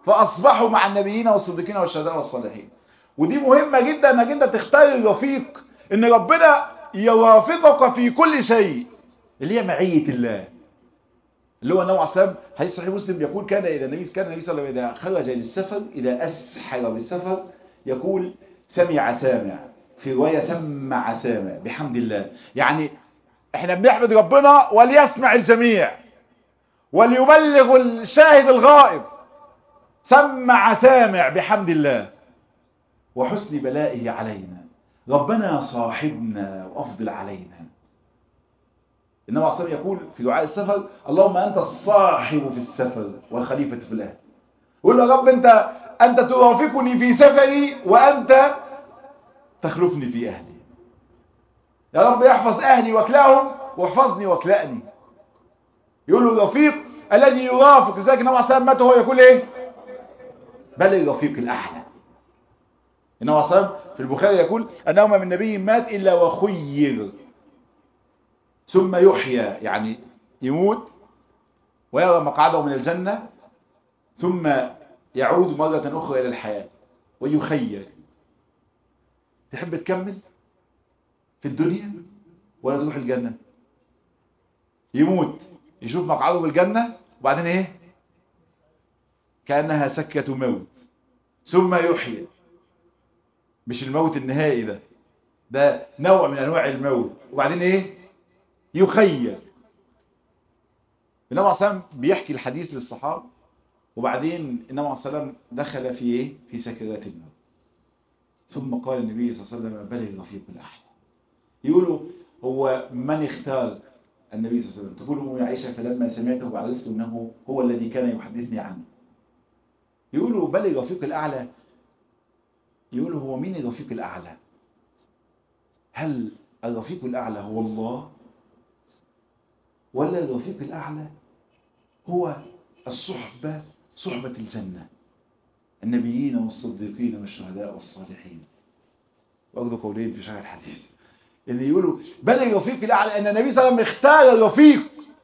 فأصبحوا مع النبيين والصديقين والشهداء والصالحين ودي مهمة جدا انك انت تختار الرفيق ان ربنا يرافقك في كل شيء اللي هي معية الله اللي هو النبي عليه الصلاه والسلام حديث صحيح مسلم يقول كان اذا النبي كان النبي صلى الله عليه وسلم اذا خرج للسفر اذا اسحر بالسفر يقول سمع سامع في روايه سمع سامع بحمد الله يعني احنا بنحمد ربنا وليسمع الجميع وليبلغ الشاهد الغائب سمع سامع بحمد الله وحسن بلائه علينا ربنا صاحبنا وافضل علينا النبي عليه الصلاه يقول في دعاء السفر اللهم انت الصاحب في السفر والخليفه في الاهل يقول له يا رب انت انت ترافقني في سفري وانت تخلفني في اهلي يا رب احفظ اهلي واكلاهم واحفظني واكلأني يقول له الرفيق الذي يرافق لذلك النبي عليه الصلاه مات وهو يقول ايه بل الرفيق الاعلى النبي عليه الصلاه في البخاري يقول انه ما من نبي مات الا وخير ثم يحيى يعني يموت ويرى مقعده من الجنة ثم يعود مرة أخرى إلى الحياة ويخير تحب تكمل في الدنيا ولا تروح الجنة يموت يشوف مقعده في الجنة وبعدين ايه كأنها سكة موت ثم يحيى مش الموت النهائي ده ده نوع من أنواع الموت وبعدين ايه يخير النبي عليه الصلاه بيحكي الحديث للصحابه وبعدين النبي عليه الصلاه دخل في ايه في سكرات الموت ثم قال النبي صلى الله عليه وسلم بلغ الرفيق الاعلى يقولوا هو من اختار النبي صلى الله عليه وسلم تقول ام عائشه فلما سمعته وعرفت انه هو الذي كان يحدثني عنه يقولوا بل الرفيق الاعلى يقولوا هو مين الرفيق الاعلى هل الرفيق الاعلى هو الله ولا الرفيق الأعلى هو الصحبة صحبة الجنة النبيين والصديقين والشهداء والصالحين وأخذوا قولين في شرح الحديث اللي يقولوا بل الرفيق الأعلى أن النبي صلى الله عليه وسلم اختار الرفيق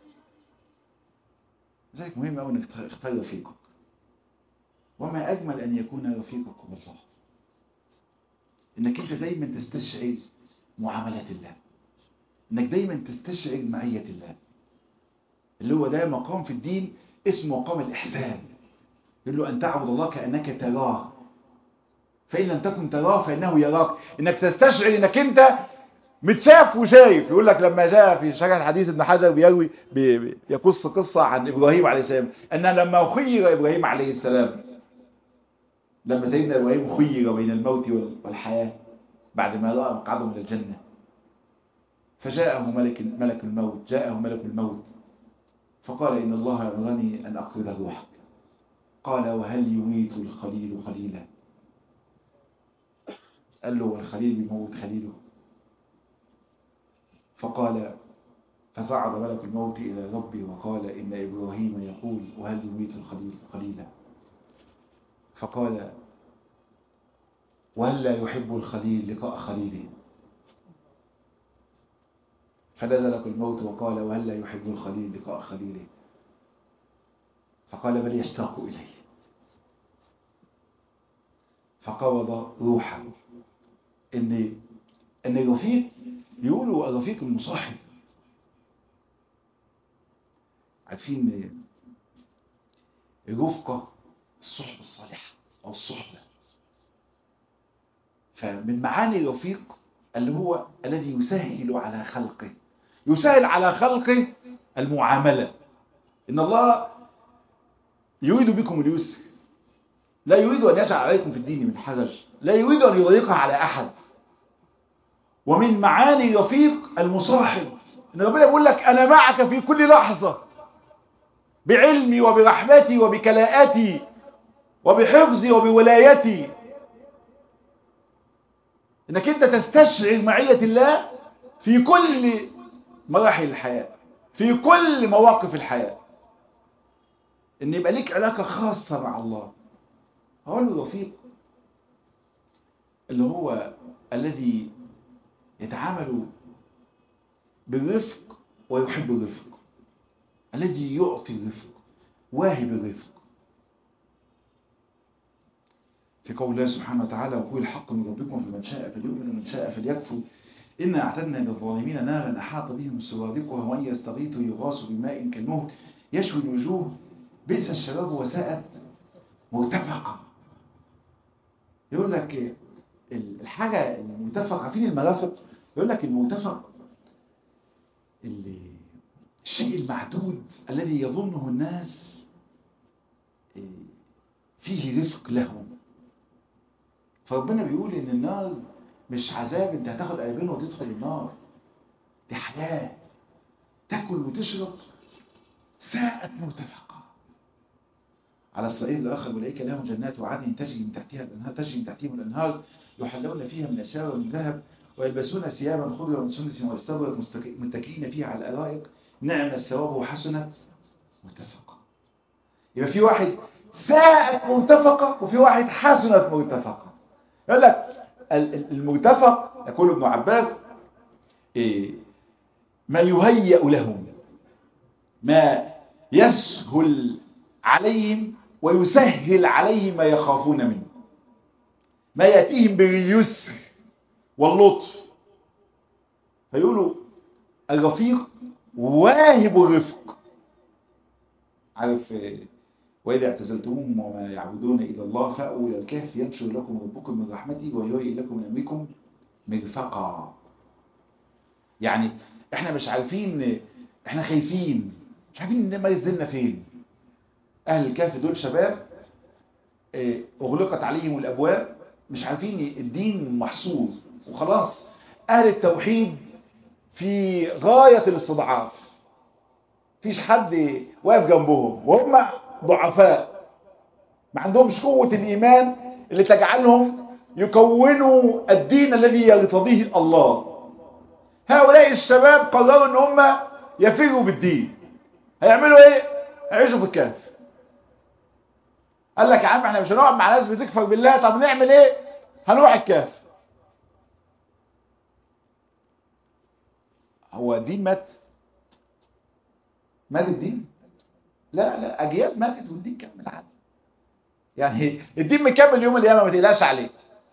ذلك مهم أوي أنك تختار رفيقك وما أجمل أن يكون رفيقك هو الله إنك أنت دايما تستشعر معاملات الله إنك دايما تستشعر معية الله اللي هو ده مقام في الدين اسمه مقام الإحسان يقول له أن تعبد الله كأنك تراه فإن لم تكن تراه فإنه يراك إنك تستشعر إنك أنت متشاف وشايف يقول لك لما جاء في شرح الحديث ابن حجر بيروي يقص قصة عن إبراهيم عليه السلام أن لما خير إبراهيم عليه السلام لما سيدنا إبراهيم خير بين الموت والحياة بعد ما رأى مقعده من الجنة فجاءه ملك ملك الموت جاءه ملك الموت فقال إن الله أمرني أن أقبض روحك قال وهل يميت الخليل خليلا قال له والخليل يموت خليله فقال فصعد ملك الموت إلى ربي وقال إن إبراهيم يقول وهل يميت الخليل خليلا فقال وهل لا يحب الخليل لقاء خليله فنزل الموت وقال وهل لا يحب الخليل لقاء خليله فقال بل يشتاق إليه فقبض روحه ان ان الرفيق بيقولوا الرفيق المصاحب عارفين الرفقة الصحبة الصالحة أو الصحبة فمن معاني الرفيق اللي هو الذي يسهل على خلقه يسهل على خلقه المعاملة إن الله يريد بكم اليسر لا يريد أن يجعل عليكم في الدين من حرج لا يريد أن يضيقها على أحد ومن معاني رفيق المصاحب إن ربنا يقول لك أنا معك في كل لحظة بعلمي وبرحمتي وبكلاءتي وبحفظي وبولايتي انك انت تستشعر معية الله في كل مراحل الحياة في كل مواقف الحياة ان يبقى ليك علاقة خاصة مع الله هو الرفيق اللي هو الذي يتعامل بالرفق ويحب الرفق الذي يعطي الرفق واهب الرفق في قول الله سبحانه وتعالى وقول الحق من ربكم فمن شاء فليؤمن ومن شاء فليكفر إنا أعتدنا للظالمين نارا أحاط بهم سرادقها ومن يستغيث يغاص بماء كالمهل يشوي الوجوه بئس الشراب وساءت مرتفقة يقول لك الحاجة المرتفقة عارفين المرافق يقول لك المرتفق اللي الشيء المعدود الذي يظنه الناس فيه رفق لهم فربنا بيقول ان النار مش عذاب انت هتاخد قلبين وتدخل النار دي حياة تاكل وتشرب ساءت مرتفقة على الصعيد الآخر أولئك لهم جنات وعدن تجري من تحتها الأنهار تجري من تحتهم الأنهار يحلون فيها من أساور من ذهب ويلبسون ثيابا خضرا من سندس واستبرق متكئين فيها على الأرائك نعم الثواب وحسنت مرتفقة يبقى في واحد ساءت مرتفقة وفي واحد حسنت مرتفقة يقول لك المرتفق يقول ابن عباس إيه ما يهيأ لهم ما يسهل عليهم ويسهل عليهم ما يخافون منه ما يأتيهم باليسر واللطف فيقولوا الرفيق واهب الرفق عارف وإذا اعتزلتموهم وما يعبدون إلى الله فأووا إلى الكهف ينشر لكم ربكم من رحمته ويهيئ لكم من أمركم مرفقا يعني احنا مش عارفين احنا خايفين مش عارفين ما ينزلنا فين أهل الكهف دول شباب أغلقت عليهم الأبواب مش عارفين الدين محصور وخلاص أهل التوحيد في غاية الاستضعاف فيش حد واقف جنبهم وهم ضعفاء ما عندهمش قوة الإيمان اللي تجعلهم يكونوا الدين الذي يرتضيه الله هؤلاء الشباب قرروا ان هم يفروا بالدين هيعملوا ايه هيعيشوا في الكهف قال لك يا عم احنا مش هنقعد مع ناس بتكفر بالله طب نعمل ايه هنروح الكهف هو الدين مات مات الدين لا لا اجيال ماتت والدين كمل عادي يعني الدين مكمل يوم القيامه ما تقلقش عليه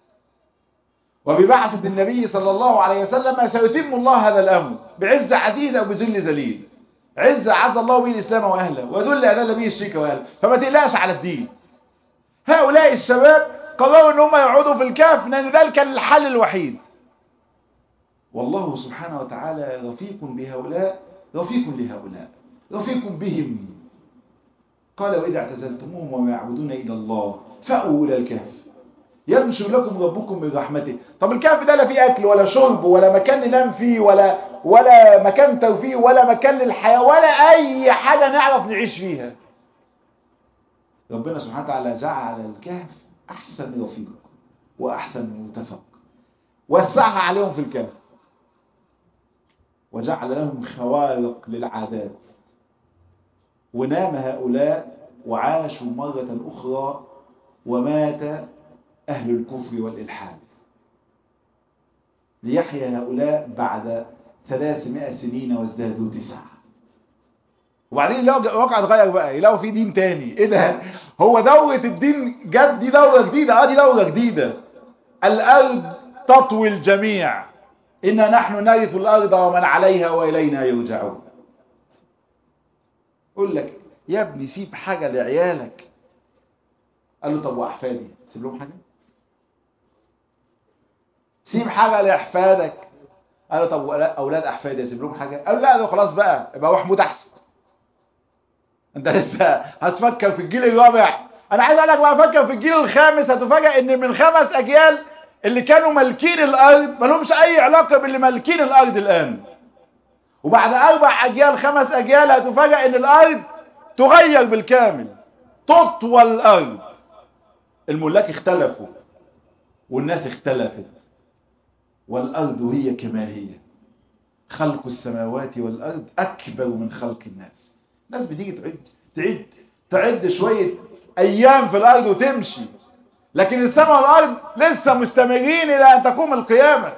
وببعثة النبي صلى الله عليه وسلم سيتم الله هذا الأمر بعز عزيز أو بذل ذليل عز عز الله به الإسلام وأهله وذل أذل به الشرك وأهله فما تقلقش على الدين هؤلاء الشباب قرروا ان هم يقعدوا في الكهف لأن ذلك كان الحل الوحيد والله سبحانه وتعالى رفيق بهؤلاء رفيق لهؤلاء رفيق بهم قال وإذا اعتزلتموهم وما يعبدون إلى الله فأووا إلى الكهف ينشر لكم ربكم من رحمته طب الكهف ده لا فيه أكل ولا شرب ولا مكان ننام فيه ولا ولا مكان ترفيه ولا مكان للحياة ولا أي حاجة نعرف نعيش فيها ربنا سبحانه وتعالى جعل الكهف أحسن رفيق وأحسن مرتفق وسعها عليهم في الكهف وجعل لهم خوارق للعادات ونام هؤلاء وعاشوا مرة أخرى ومات أهل الكفر والإلحاد ليحيا هؤلاء بعد ثلاثمائة سنين وازدادوا تسعة وبعدين يلاقوا الواقع اتغير بقى يلاقوا في دين تاني ايه ده هو دورة الدين جت دي دورة جديدة اه دي دورة جديدة الأرض تطوي الجميع إنا نحن نرث الأرض ومن عليها وإلينا يرجعون يقول لك يا ابني سيب حاجة لعيالك قال له طب وأحفادي سيب لهم حاجة سيب حاجة لأحفادك قال له طب أولاد أحفادي سيب لهم حاجة قال له لا ده خلاص بقى يبقى روح موت أحسن أنت لسه هتفكر في الجيل الرابع أنا عايز أقول لك بقى فكر في الجيل الخامس هتفاجئ إن من خمس أجيال اللي كانوا مالكين الأرض ما لهمش أي علاقة باللي مالكين الأرض الآن وبعد أربع أجيال خمس أجيال هتفاجئ إن الأرض تغير بالكامل تطوى الأرض الملاك اختلفوا والناس اختلفت والأرض هي كما هي خلق السماوات والأرض أكبر من خلق الناس الناس بتيجي تعد تعد تعد شوية أيام في الأرض وتمشي لكن السماء والأرض لسه مستمرين إلى أن تقوم القيامة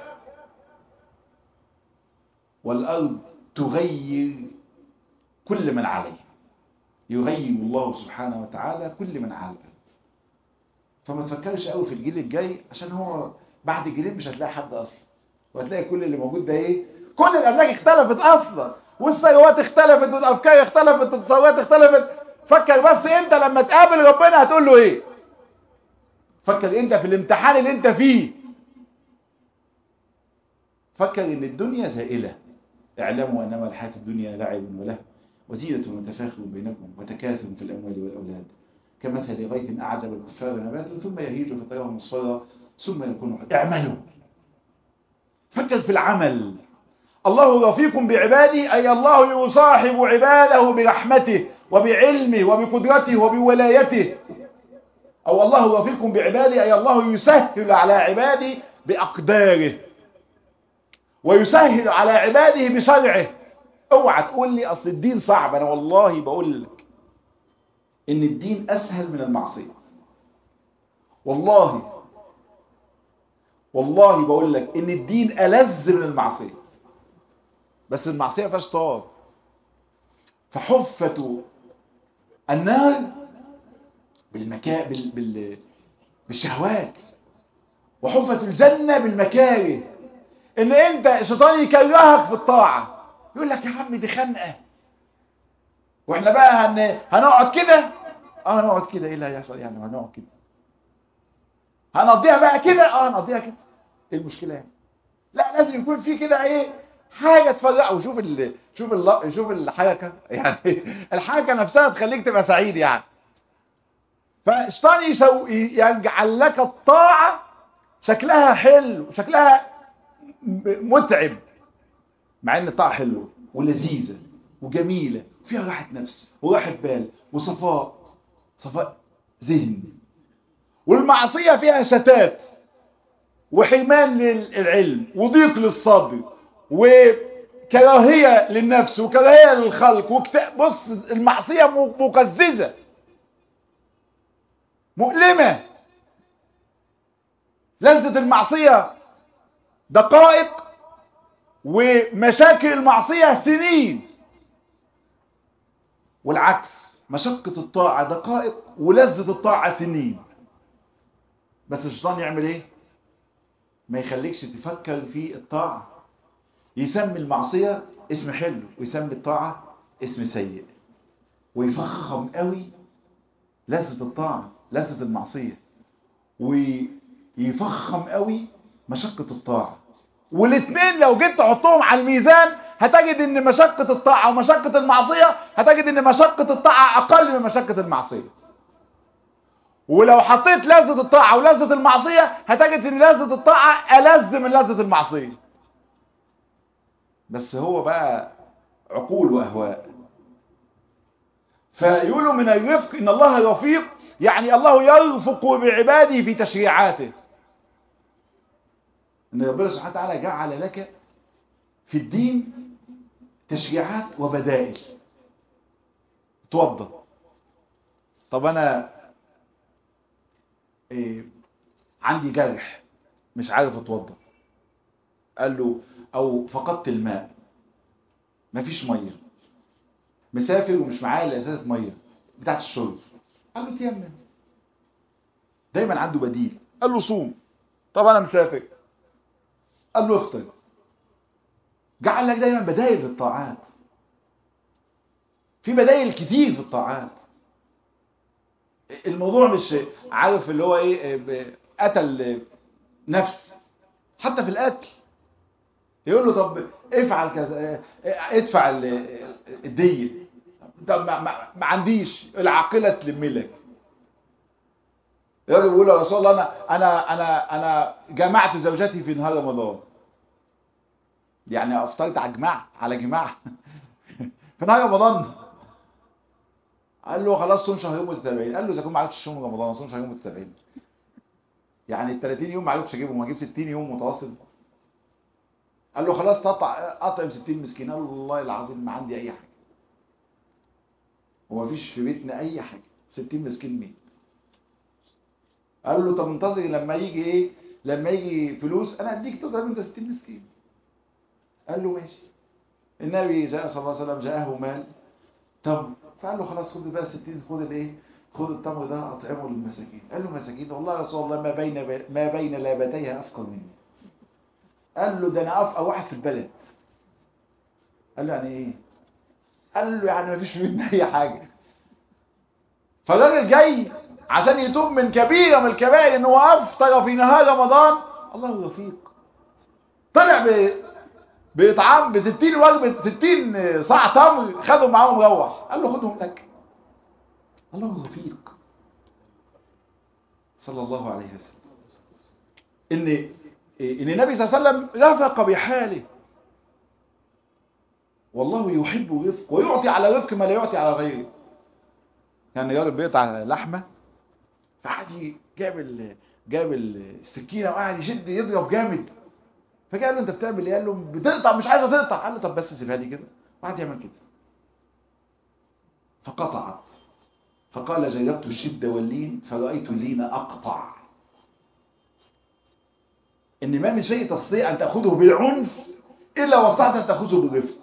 والأرض تغير كل من عليها يغير الله سبحانه وتعالى كل من عليها فما تفكرش قوي في الجيل الجاي عشان هو بعد جيلين مش هتلاقي حد اصلا وهتلاقي كل اللي موجود ده ايه كل الاملاك اختلفت اصلا والثروات اختلفت والافكار اختلفت والتصورات اختلفت فكر بس انت لما تقابل ربنا هتقول له ايه فكر انت في الامتحان اللي انت فيه فكر ان الدنيا زائلة اعلموا انما الحياة الدنيا لعب وله وزينة وتفاخر بينكم وتكاثر في الاموال والاولاد كمثل غيث اعجب الكفار نباتا ثم يهيج فتراه مصفرا ثم يكون حتى اعملوا فكر في العمل الله رفيق بعباده أي الله يصاحب عباده برحمته وبعلمه وبقدرته وبولايته أو الله رفيق بعباده أي الله يسهل على عباده بأقداره ويسهل على عباده بشرعه اوعى تقول لي أصل الدين صعب أنا والله بقول لك إن الدين أسهل من المعصية والله والله بقول لك إن الدين ألذ من المعصية بس المعصية فيهاش طار فحفة النار بالمكا... بال... بال... بالشهوات وحفة الجنة بالمكاره ان انت الشيطان يكرهك في الطاعة يقول لك يا عم دي خنقة واحنا بقى هن... هنقعد كده اه هنقعد كده ايه اللي هيحصل يعني هنقعد كده هنقضيها بقى كده اه هنقضيها كده ايه المشكلة يعني لا لازم يكون في كده ايه حاجة تفرقه وشوف ال... شوف ال... شوف الحركة يعني الحركة نفسها تخليك تبقى سعيد يعني فالشيطان يسو... يجعل لك الطاعة شكلها حلو شكلها متعب مع ان الطاعة حلوة ولذيذة وجميلة فيها راحة نفس وراحة بال وصفاء صفاء ذهن والمعصية فيها شتات وحرمان للعلم وضيق للصدر وكراهية للنفس وكراهية للخلق وكت... بص المعصية مقززة مؤلمة لذة المعصية دقائق ومشاكل المعصية سنين والعكس مشقة الطاعة دقائق ولذة الطاعة سنين بس الشيطان يعمل ايه ما يخليكش تفكر في الطاعة يسمي المعصية اسم حلو ويسمي الطاعة اسم سيء ويفخم قوي لذة الطاعة لذة المعصية ويفخم قوي مشقة الطاعة والاثنين لو جيت تحطهم على الميزان هتجد ان مشقة الطاعة ومشقة المعصية هتجد ان مشقة الطاعة اقل من مشقة المعصية ولو حطيت لذة الطاعة ولذة المعصية هتجد ان لذة الطاعة ألذ من لذة المعصية بس هو بقى عقول وأهواء فيقولوا من الرفق ان الله رفيق يعني الله يرفق بعباده في تشريعاته ان ربنا سبحانه وتعالى جعل لك في الدين تشريعات وبدائل توضى طب انا إيه عندي جرح مش عارف اتوضى قال له او فقدت الماء مفيش ميه مسافر ومش معايا الا ازازه ميه بتاعت الشرب قال له تيمم دايما عنده بديل قال له صوم طب انا مسافر قال له افطر جعل لك دايما بدائل للطاعات في بدائل كتير في الطاعات الموضوع مش عارف اللي هو ايه قتل نفس حتى في القتل يقول له طب افعل كذا ادفع الدية طب ما, ما, ما عنديش العاقلة تلم لك يقول بيقول يا رسول الله انا انا انا انا جمعت زوجتي في نهار رمضان يعني افطرت على جماع على جماع في نهار رمضان قال له خلاص صوم شهرين متتابعين قال له اذا كنت ما عرفتش صوم رمضان صوم شهرين متتابعين يعني ال 30 يوم ما عرفتش اجيبهم اجيب 60 يوم متواصل قال له خلاص تقطع اطعم 60 مسكين قال له والله العظيم ما عندي اي حاجه وما فيش في بيتنا اي حاجه 60 مسكين مين قال له طب انتظر لما يجي ايه لما يجي فلوس انا اديك تضرب انت 60 مسكين قال له ماشي النبي جاء صلى الله عليه وسلم جاءه مال طب فقال له خلاص خد بقى 60 خد الايه خذ التمر ده اطعمه للمساكين قال له مساكين والله يا رسول الله ما بين ما بين لابتيها افقر مني قال له ده انا افقر واحد في البلد قال له يعني ايه قال له يعني ما فيش مني اي حاجه فالراجل جاي عشان يتوب من كبيره من الكبائر ان هو افطر في نهار رمضان الله رفيق طلع ب باطعام ب 60 وجبه 60 صاع تمر خدهم معاهم روح قال له خدهم لك الله رفيق صلى الله عليه وسلم ان ان النبي صلى الله عليه وسلم رفق بحاله والله يحب الرفق ويعطي على رفق ما لا يعطي على غيره يعني راجل بيقطع لحمه فقعد جاب ال... جاب السكينه وقعد يشد يضرب جامد فقال له انت بتعمل ايه قال له بتقطع مش عايزه تقطع قال له طب بس سيبها لي كده وقعد يعمل كده فقطع فقال جربت الشده واللين فرايت اللين اقطع ان ما من شيء تستطيع ان تاخذه بالعنف الا واستطعت ان تاخذه بالرفق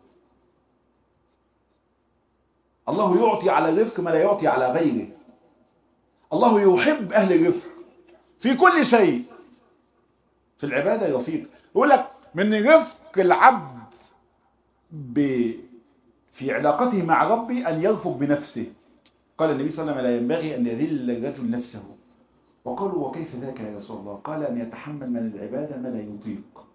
الله يعطي على الرفق ما لا يعطي على غيره الله يحب أهل الرفق في كل شيء في العبادة رفيق يقول لك من رفق العبد ب... في علاقته مع ربي أن يرفق بنفسه قال النبي صلى الله عليه وسلم لا ينبغي أن يذل الرجل نفسه وقالوا وكيف ذاك يا رسول الله قال أن يتحمل من العبادة ما لا يطيق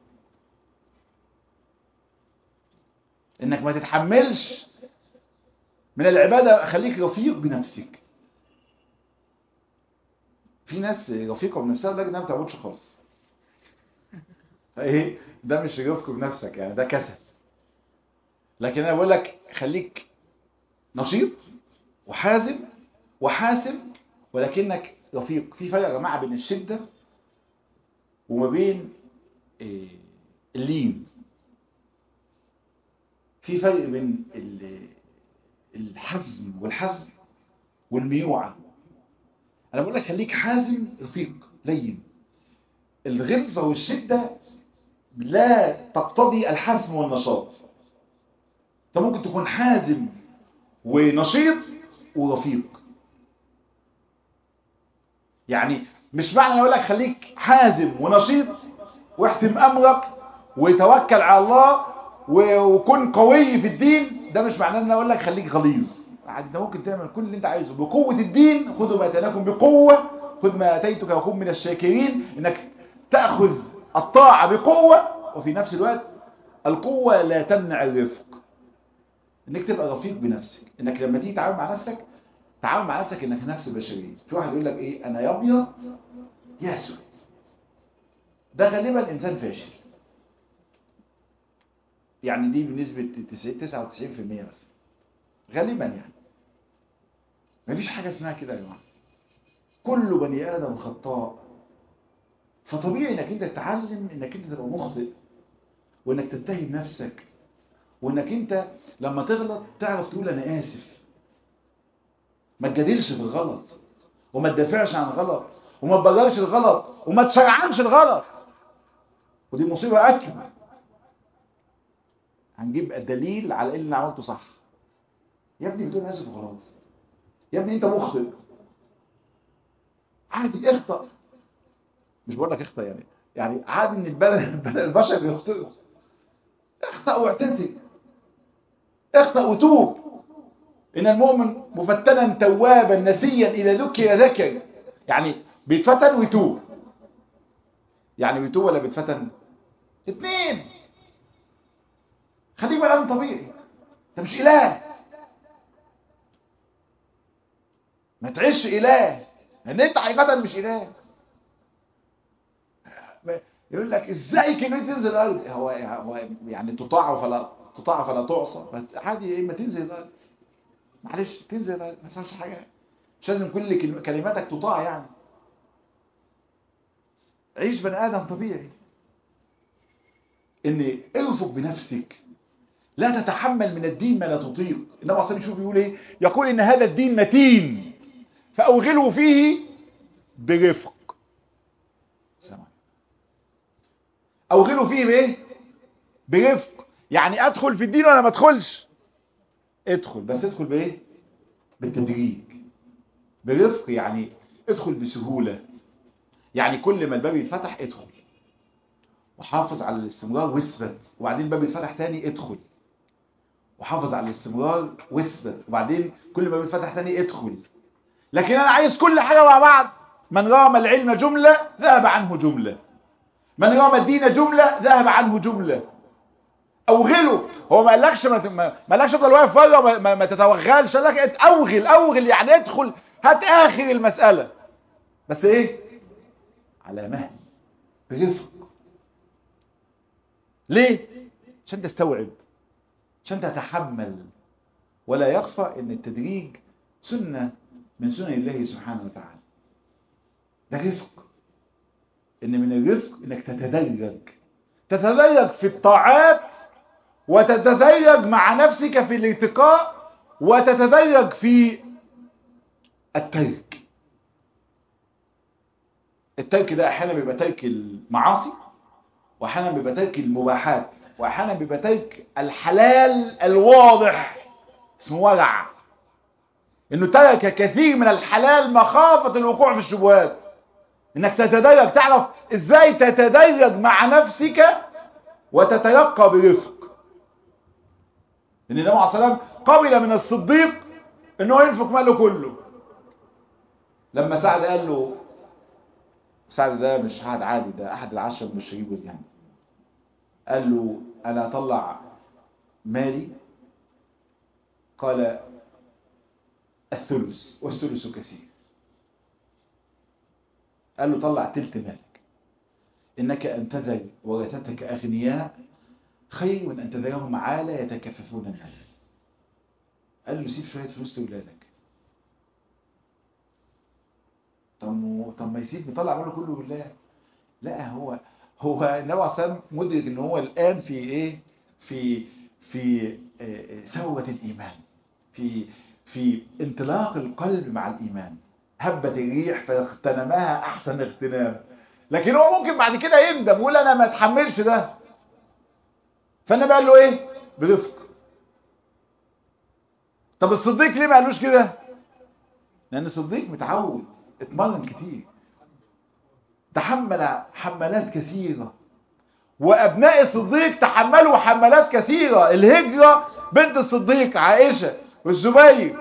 إنك ما تتحملش من العبادة خليك رفيق بنفسك في ناس رفيقة بنفسها لدرجة انها ما بتعبدش خالص ايه ده مش رفق بنفسك يعني ده كسل لكن انا بقول لك خليك نشيط وحازم وحاسم ولكنك رفيق في فرق يا جماعه بين الشده وما بين إيه اللين في فرق بين الحزم والحزم والميوعه انا بقول لك خليك حازم رفيق لين الغلظه والشده لا تقتضي الحزم والنشاط انت ممكن تكون حازم ونشيط ورفيق يعني مش معنى اقول لك خليك حازم ونشيط واحسم امرك وتوكل على الله وكن قوي في الدين ده مش معناه ان اقول لك خليك غليظ عادي انت ممكن تعمل كل اللي انت عايزه بقوة الدين خذوا ما اتيناكم بقوة خذ ما اتيتك وكن من الشاكرين انك تأخذ الطاعة بقوة وفي نفس الوقت القوة لا تمنع الرفق انك تبقى رفيق بنفسك انك لما تيجي تتعامل مع نفسك تعامل مع نفسك انك نفس بشرية في واحد يقول لك ايه انا يا ابيض يا اسود ده غالبا انسان فاشل يعني دي بنسبة 99% بس غالبا يعني مفيش حاجة اسمها كده يا جماعة كل بني آدم خطاء فطبيعي انك انت تتعلم انك انت تبقى مخطئ وانك تتهم نفسك وانك انت لما تغلط تعرف تقول انا اسف ما تجادلش في الغلط وما تدافعش عن غلط وما تبررش الغلط وما تشرعنش الغلط ودي مصيبة أكبر هنجيب دليل على اللي انا عملته صح يا ابني بتقول اسف وخلاص يا ابني انت مخطئ عادي اخطأ مش بقول لك اخطأ يعني يعني عادي ان البشر يخطئوا اخطأ واعتذر اخطأ وتوب ان المؤمن مفتنا توابا نسيا اذا ذكر ذكر يعني بيتفتن ويتوب يعني بيتوب ولا بيتفتن اتنين خليك بني ادم طبيعي انت مش اله ما تعيش اله لان انت حقيقه مش اله يقول لك ازاي كلمه تنزل الارض هو هو يعني تطاع فلا تطاع فلا تعصى عادي يا اما تنزل الارض معلش تنزل الارض ما يحصلش حاجه مش لازم كل كلماتك تطاع يعني عيش بني ادم طبيعي ان ارفق بنفسك لا تتحمل من الدين ما لا تطيق النبي عليه الصلاه بيقول ايه يقول ان هذا الدين متين فاوغلوا فيه برفق سمع. اوغلوا فيه بايه برفق يعني ادخل في الدين ولا ما ادخلش ادخل بس ادخل بايه بالتدريج برفق يعني ادخل بسهولة يعني كل ما الباب يتفتح ادخل وحافظ على الاستمرار واثبت وبعدين الباب يتفتح تاني ادخل وحافظ على الاستمرار واثبت وبعدين كل ما بيتفتح تاني ادخل لكن انا عايز كل حاجة مع بعض من رام العلم جملة ذهب عنه جملة من رام الدين جملة ذهب عنه جملة اوغله هو ما قالكش ما ما قالكش افضل واقف بره ما, ما, ما تتوغلش قال لك اوغل اوغل يعني ادخل هات اخر المسألة بس ايه على مهل برفق ليه عشان تستوعب عشان تتحمل ولا يخفى ان التدريج سنة من سنن الله سبحانه وتعالى ده رفق ان من الرفق انك تتدرج تتدرج في الطاعات وتتدرج مع نفسك في الارتقاء وتتدرج في الترك الترك ده احيانا بيبقى ترك المعاصي واحيانا بيبقى ترك المباحات واحيانا بيبقى ترك الحلال الواضح اسمه ورع انه ترك كثير من الحلال مخافة الوقوع في الشبهات انك تتدرج تعرف ازاي تتدرج مع نفسك وتتلقى برفق ان النبي عليه الصلاه والسلام قبل من الصديق انه ينفق ماله كله لما سعد قال له سعد ده مش حد عادي ده احد العشر المبشرين بالجنه قال له انا اطلع مالي قال الثلث والثلث كثير قال له طلع تلت مالك انك ان تذر ورثتك اغنياء خير من ان تذرهم عالة يتكففون الناس قال له سيب شوية فلوس لولادك طب طب ما يسيب يطلع ماله كله لله لا هو هو النبي عليه الصلاه مدرك ان هو الان في ايه في في ثوره الايمان في في انطلاق القلب مع الايمان هبت الريح فاغتنمها احسن اغتنام لكن هو ممكن بعد كده يندم ويقول انا ما اتحملش ده فالنبي قال له ايه برفق طب الصديق ليه ما قالوش كده لان الصديق متعود اتمرن كتير تحمل حملات كثيرة وأبناء الصديق تحملوا حملات كثيرة الهجرة بنت الصديق عائشة والزبير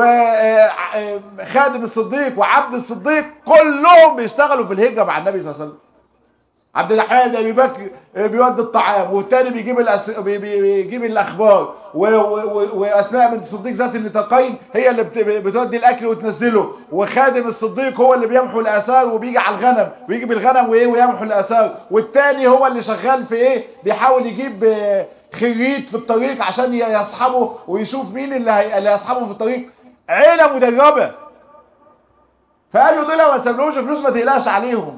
وخادم الصديق وعبد الصديق كلهم بيشتغلوا في الهجرة مع النبي صلى الله عليه وسلم عبد الرحمن ابي بكر بيودي الطعام والتاني بيجيب الأس... بي... بيجيب الاخبار و... و... واسماء بنت الصديق ذات النطاقين هي اللي بت... بتودي الاكل وتنزله وخادم الصديق هو اللي بيمحو الاثار وبيجي على الغنم ويجيب الغنم وايه ويمحو الاثار والتاني هو اللي شغال في ايه بيحاول يجيب خريط في الطريق عشان يصحبه ويشوف مين اللي, هي... اللي يصحبه في الطريق عيله مدربه فقال له دول ما تسيبلهمش فلوس ما تقلقش عليهم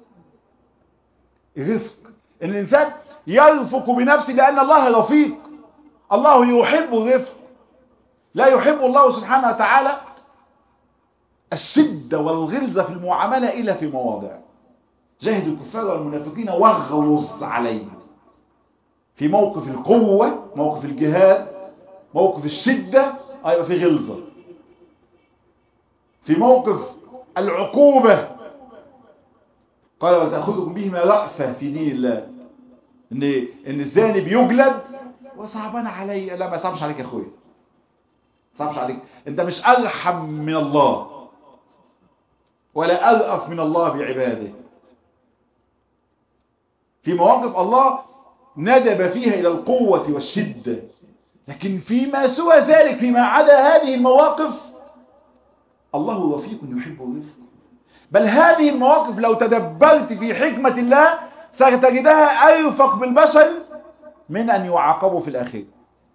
الرفق ان الانسان يرفق بنفسه لان الله رفيق الله يحب الرفق لا يحب الله سبحانه وتعالى الشدة والغلظة في المعاملة إلا في مواضع جاهد الكفار والمنافقين واغلظ عليهم في موقف القوة موقف الجهاد موقف الشدة أيوة في غلظة في موقف العقوبة قال وتأخذكم بهما رأفة في دين الله ان ان الزاني بيجلد وصعبان علي لا ما صعبش عليك يا اخويا صعبش عليك انت مش ارحم من الله ولا ارأف من الله بعباده في مواقف الله ندب فيها الى القوة والشدة لكن فيما سوى ذلك فيما عدا هذه المواقف الله رفيق يحب الرفق بل هذه المواقف لو تدبرت في حكمة الله ستجدها أرفق بالبشر من أن يعاقبوا في الآخرة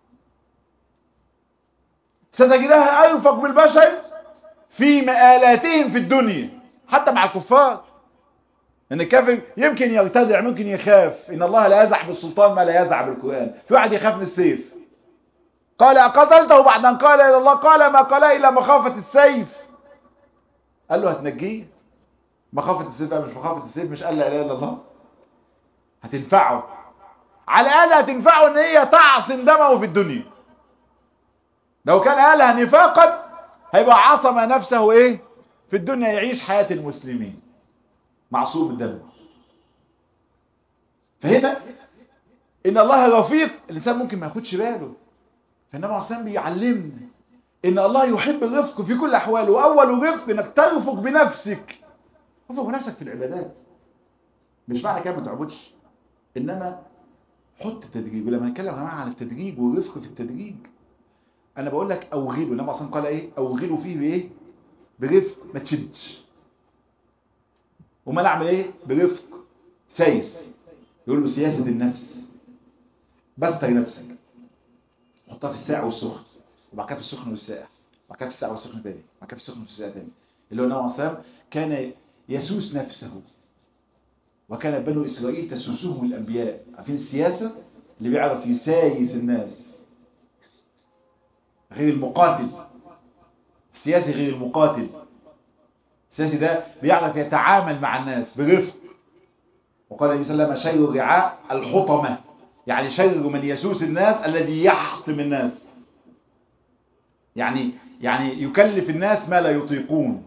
ستجدها أرفق بالبشر في مآلاتهم في الدنيا حتى مع الكفار ان الكافر يمكن يرتدع ممكن يخاف ان الله لا يزع بالسلطان ما لا يزع بالقرآن في واحد يخاف من السيف قال أقتلته بعد أن قال إلى الله قال ما قال إلا مخافة السيف قال له هتنجيه مخافة السيف مش مخافة السيف مش قال لا اله الا الله هتنفعه على الاقل هتنفعه ان هي تعصم دمه في الدنيا لو كان قالها نفاقا هيبقى عصم نفسه ايه في الدنيا يعيش حياة المسلمين معصوم الدم فهنا ان الله رفيق الانسان ممكن ما ياخدش باله فالنبي عليه الصلاه بيعلمنا ان الله يحب الرفق في كل احواله واول رفق انك ترفق بنفسك رفق بنفسك في العبادات مش معنى كده ما تعبدش انما حط تدريج ولما نتكلم يا جماعه عن التدريج والرفق في التدريج انا بقول لك اوغلوا النبي اصلا قال ايه اوغلوا فيه بايه برفق ما تشدش امال اعمل ايه برفق سايس يقول له سياسه النفس بستر نفسك حطها في الساعه والسخن وبعد كده في السخن والساقع وبعد كده في الساعه والسخن تاني وبعد كده في السخن والساقع تاني اللي هو النبي صلى كان يسوس نفسه وكان بنو إسرائيل تسوسهم الأنبياء عارفين السياسة اللي بيعرف يسايس الناس غير المقاتل السياسي غير المقاتل السياسي ده بيعرف يتعامل مع الناس برفق وقال النبي صلى الله عليه وسلم شيء الرعاء الحطمة يعني شيء من يسوس الناس الذي يحطم الناس يعني يعني يكلف الناس ما لا يطيقون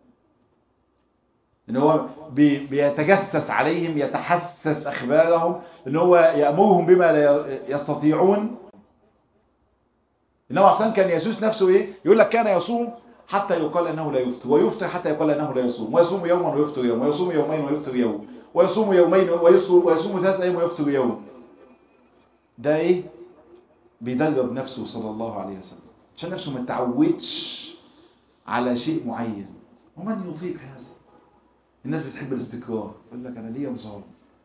ان هو بي بيتجسس عليهم يتحسس اخبارهم ان هو يامرهم بما لا يستطيعون انما اصلا كان يسوس نفسه ايه يقول لك كان يصوم حتى يقال انه لا يفطر ويفطر حتى يقال انه لا يصوم ويصوم يوما ويفطر يوم ويصوم يومين ويفطر يوم ويصوم يومين ويصوم ويصوم ثلاثة ايام ويفطر يوم ده ايه بيدرب نفسه صلى الله عليه وسلم عشان نفسه ما تعودش على شيء معين ومن يطيق هذا الناس بتحب الاستقرار يقول لك انا ليا نظام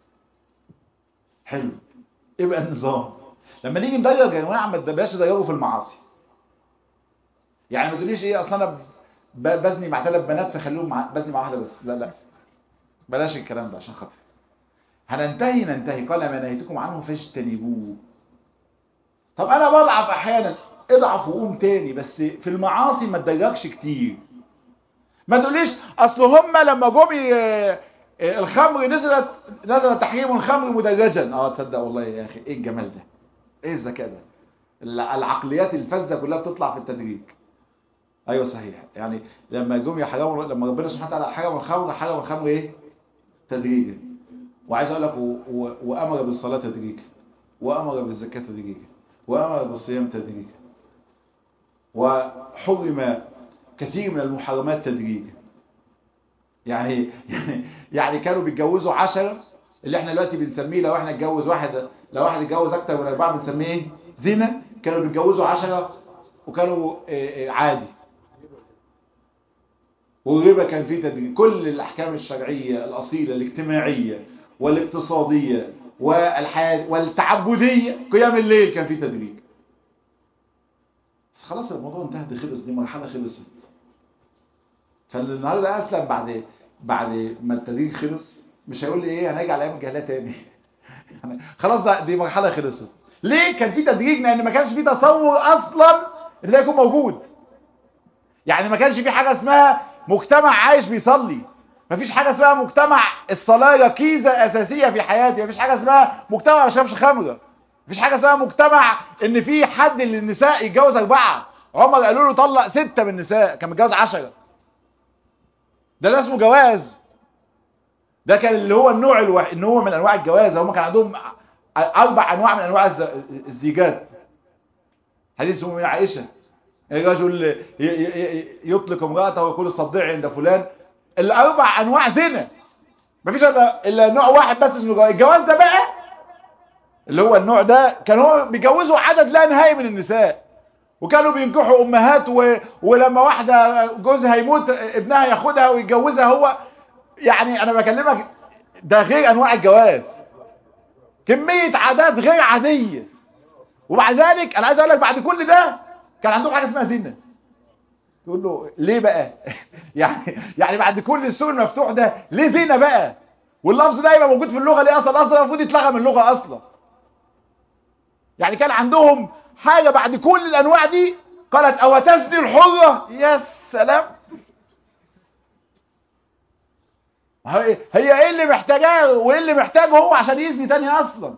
حلو ايه بقى النظام لما نيجي ندرج يا جماعه ما تبقاش تدرجوا في المعاصي يعني ما تقوليش ايه اصل انا بزني مع ثلاث بنات فخليهم مع بزني مع واحده بس لا لا بلاش الكلام ده عشان خاطر هننتهي ننتهي قال ما نهيتكم عنه فاجتنبوه طب انا بضعف احيانا اضعف وقوم تاني بس في المعاصي ما تدرجش كتير ما تقوليش اصل هم لما جم الخمر نزلت نزل تحريم الخمر مدرجا اه تصدق والله يا اخي ايه الجمال ده ايه الذكاء ده العقليات الفذه كلها بتطلع في التدريج ايوه صحيح يعني لما جم يحرموا لما ربنا سبحانه وتعالى حرم الخمر حرم الخمر ايه تدريجا وعايز اقول لك وامر بالصلاه تدريجا وامر بالزكاه تدريجا وامر بالصيام تدريجا وحرم كثير من المحرمات تدريجا يعني يعني يعني كانوا بيتجوزوا عشرة اللي احنا دلوقتي بنسميه لو احنا اتجوز واحد لو واحد اتجوز اكتر من اربعة بنسميه ايه زنا كانوا بيتجوزوا عشرة وكانوا اه اه عادي والربا كان فيه تدريج كل الاحكام الشرعية الاصيلة الاجتماعية والاقتصادية والحياة والتعبدية قيام الليل كان فيه تدريج بس خلاص الموضوع انتهت خلص دي مرحلة خلصت فالنهارده اسلم بعد بعد ما التدريج خلص مش هيقول لي ايه هنرجع لايام الجاهليه تاني خلاص ده دي مرحله خلصت ليه كان في تدريج لان ما كانش في تصور اصلا ان ده يكون موجود يعني ما كانش في حاجه اسمها مجتمع عايش بيصلي ما فيش حاجه اسمها مجتمع الصلاه ركيزه اساسيه في حياتي ما فيش حاجه اسمها مجتمع ما شربش خمره ما فيش حاجه اسمها مجتمع ان في حد للنساء يتجوز اربعه عمر قالوا له طلق سته من النساء كان متجوز عشرة ده ده اسمه جواز ده كان اللي هو النوع الوح... ان هو من انواع الجواز هم كان عندهم اربع انواع من انواع الز... الزيجات حديث ام عائشه الرجل ي... ي... يطلق امراته ويقول استضيعي عند فلان الاربع انواع زنا مفيش الا الا نوع واحد بس اسمه جواز الجواز ده بقى اللي هو النوع ده كان هو بيجوزوا عدد لا نهائي من النساء وكانوا بينكحوا امهات و... ولما واحدة جوزها يموت ابنها ياخدها ويتجوزها هو يعني انا بكلمك ده غير انواع الجواز كمية عادات غير عادية ومع ذلك انا عايز اقول لك بعد كل ده كان عندهم حاجة اسمها زنا تقول له ليه بقى يعني يعني بعد كل السوق المفتوح ده ليه زنا بقى واللفظ ده يبقى موجود في اللغة ليه اصلا اصلا المفروض يتلغى من اللغة اصلا يعني كان عندهم حاجة بعد كل الأنواع دي قالت أو تزني الحرة يا سلام هي ايه اللي محتاجاه وايه اللي محتاجه هو عشان يزني تاني اصلا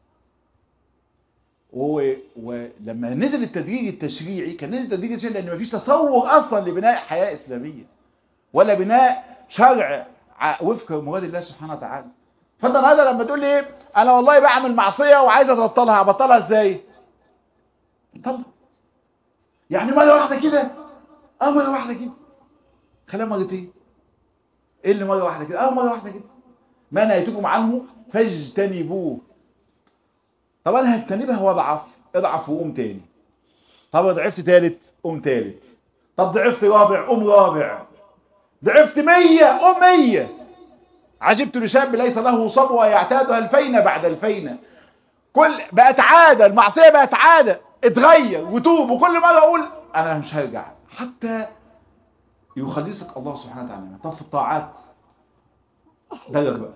ولما نزل التدريج التشريعي كان نزل التدريج التشريعي لان مفيش تصور اصلا لبناء حياة اسلامية ولا بناء شرع وفق مراد الله سبحانه وتعالى فانت النهارده لما تقول لي ايه انا والله بعمل معصيه وعايز ابطلها ابطلها ازاي بطلها يعني مره واحده كده اه مره واحده كده خليها مرتين ايه اللي مره واحده كده اه مره واحده كده ما نهيتكم عنه فاجتنبوه طب انا هجتنبها واضعف اضعف وقوم تاني طب ضعفت تالت قوم تالت طب ضعفت رابع قوم رابع ضعفت مية قوم مية عجبت لشاب ليس له صبوة يعتادها الفينة بعد الفينة كل بقت عادة المعصية بقت عادة اتغير وتوب وكل مرة اقول انا مش هرجع حتى يخلصك الله سبحانه وتعالى طب في الطاعات درج بقى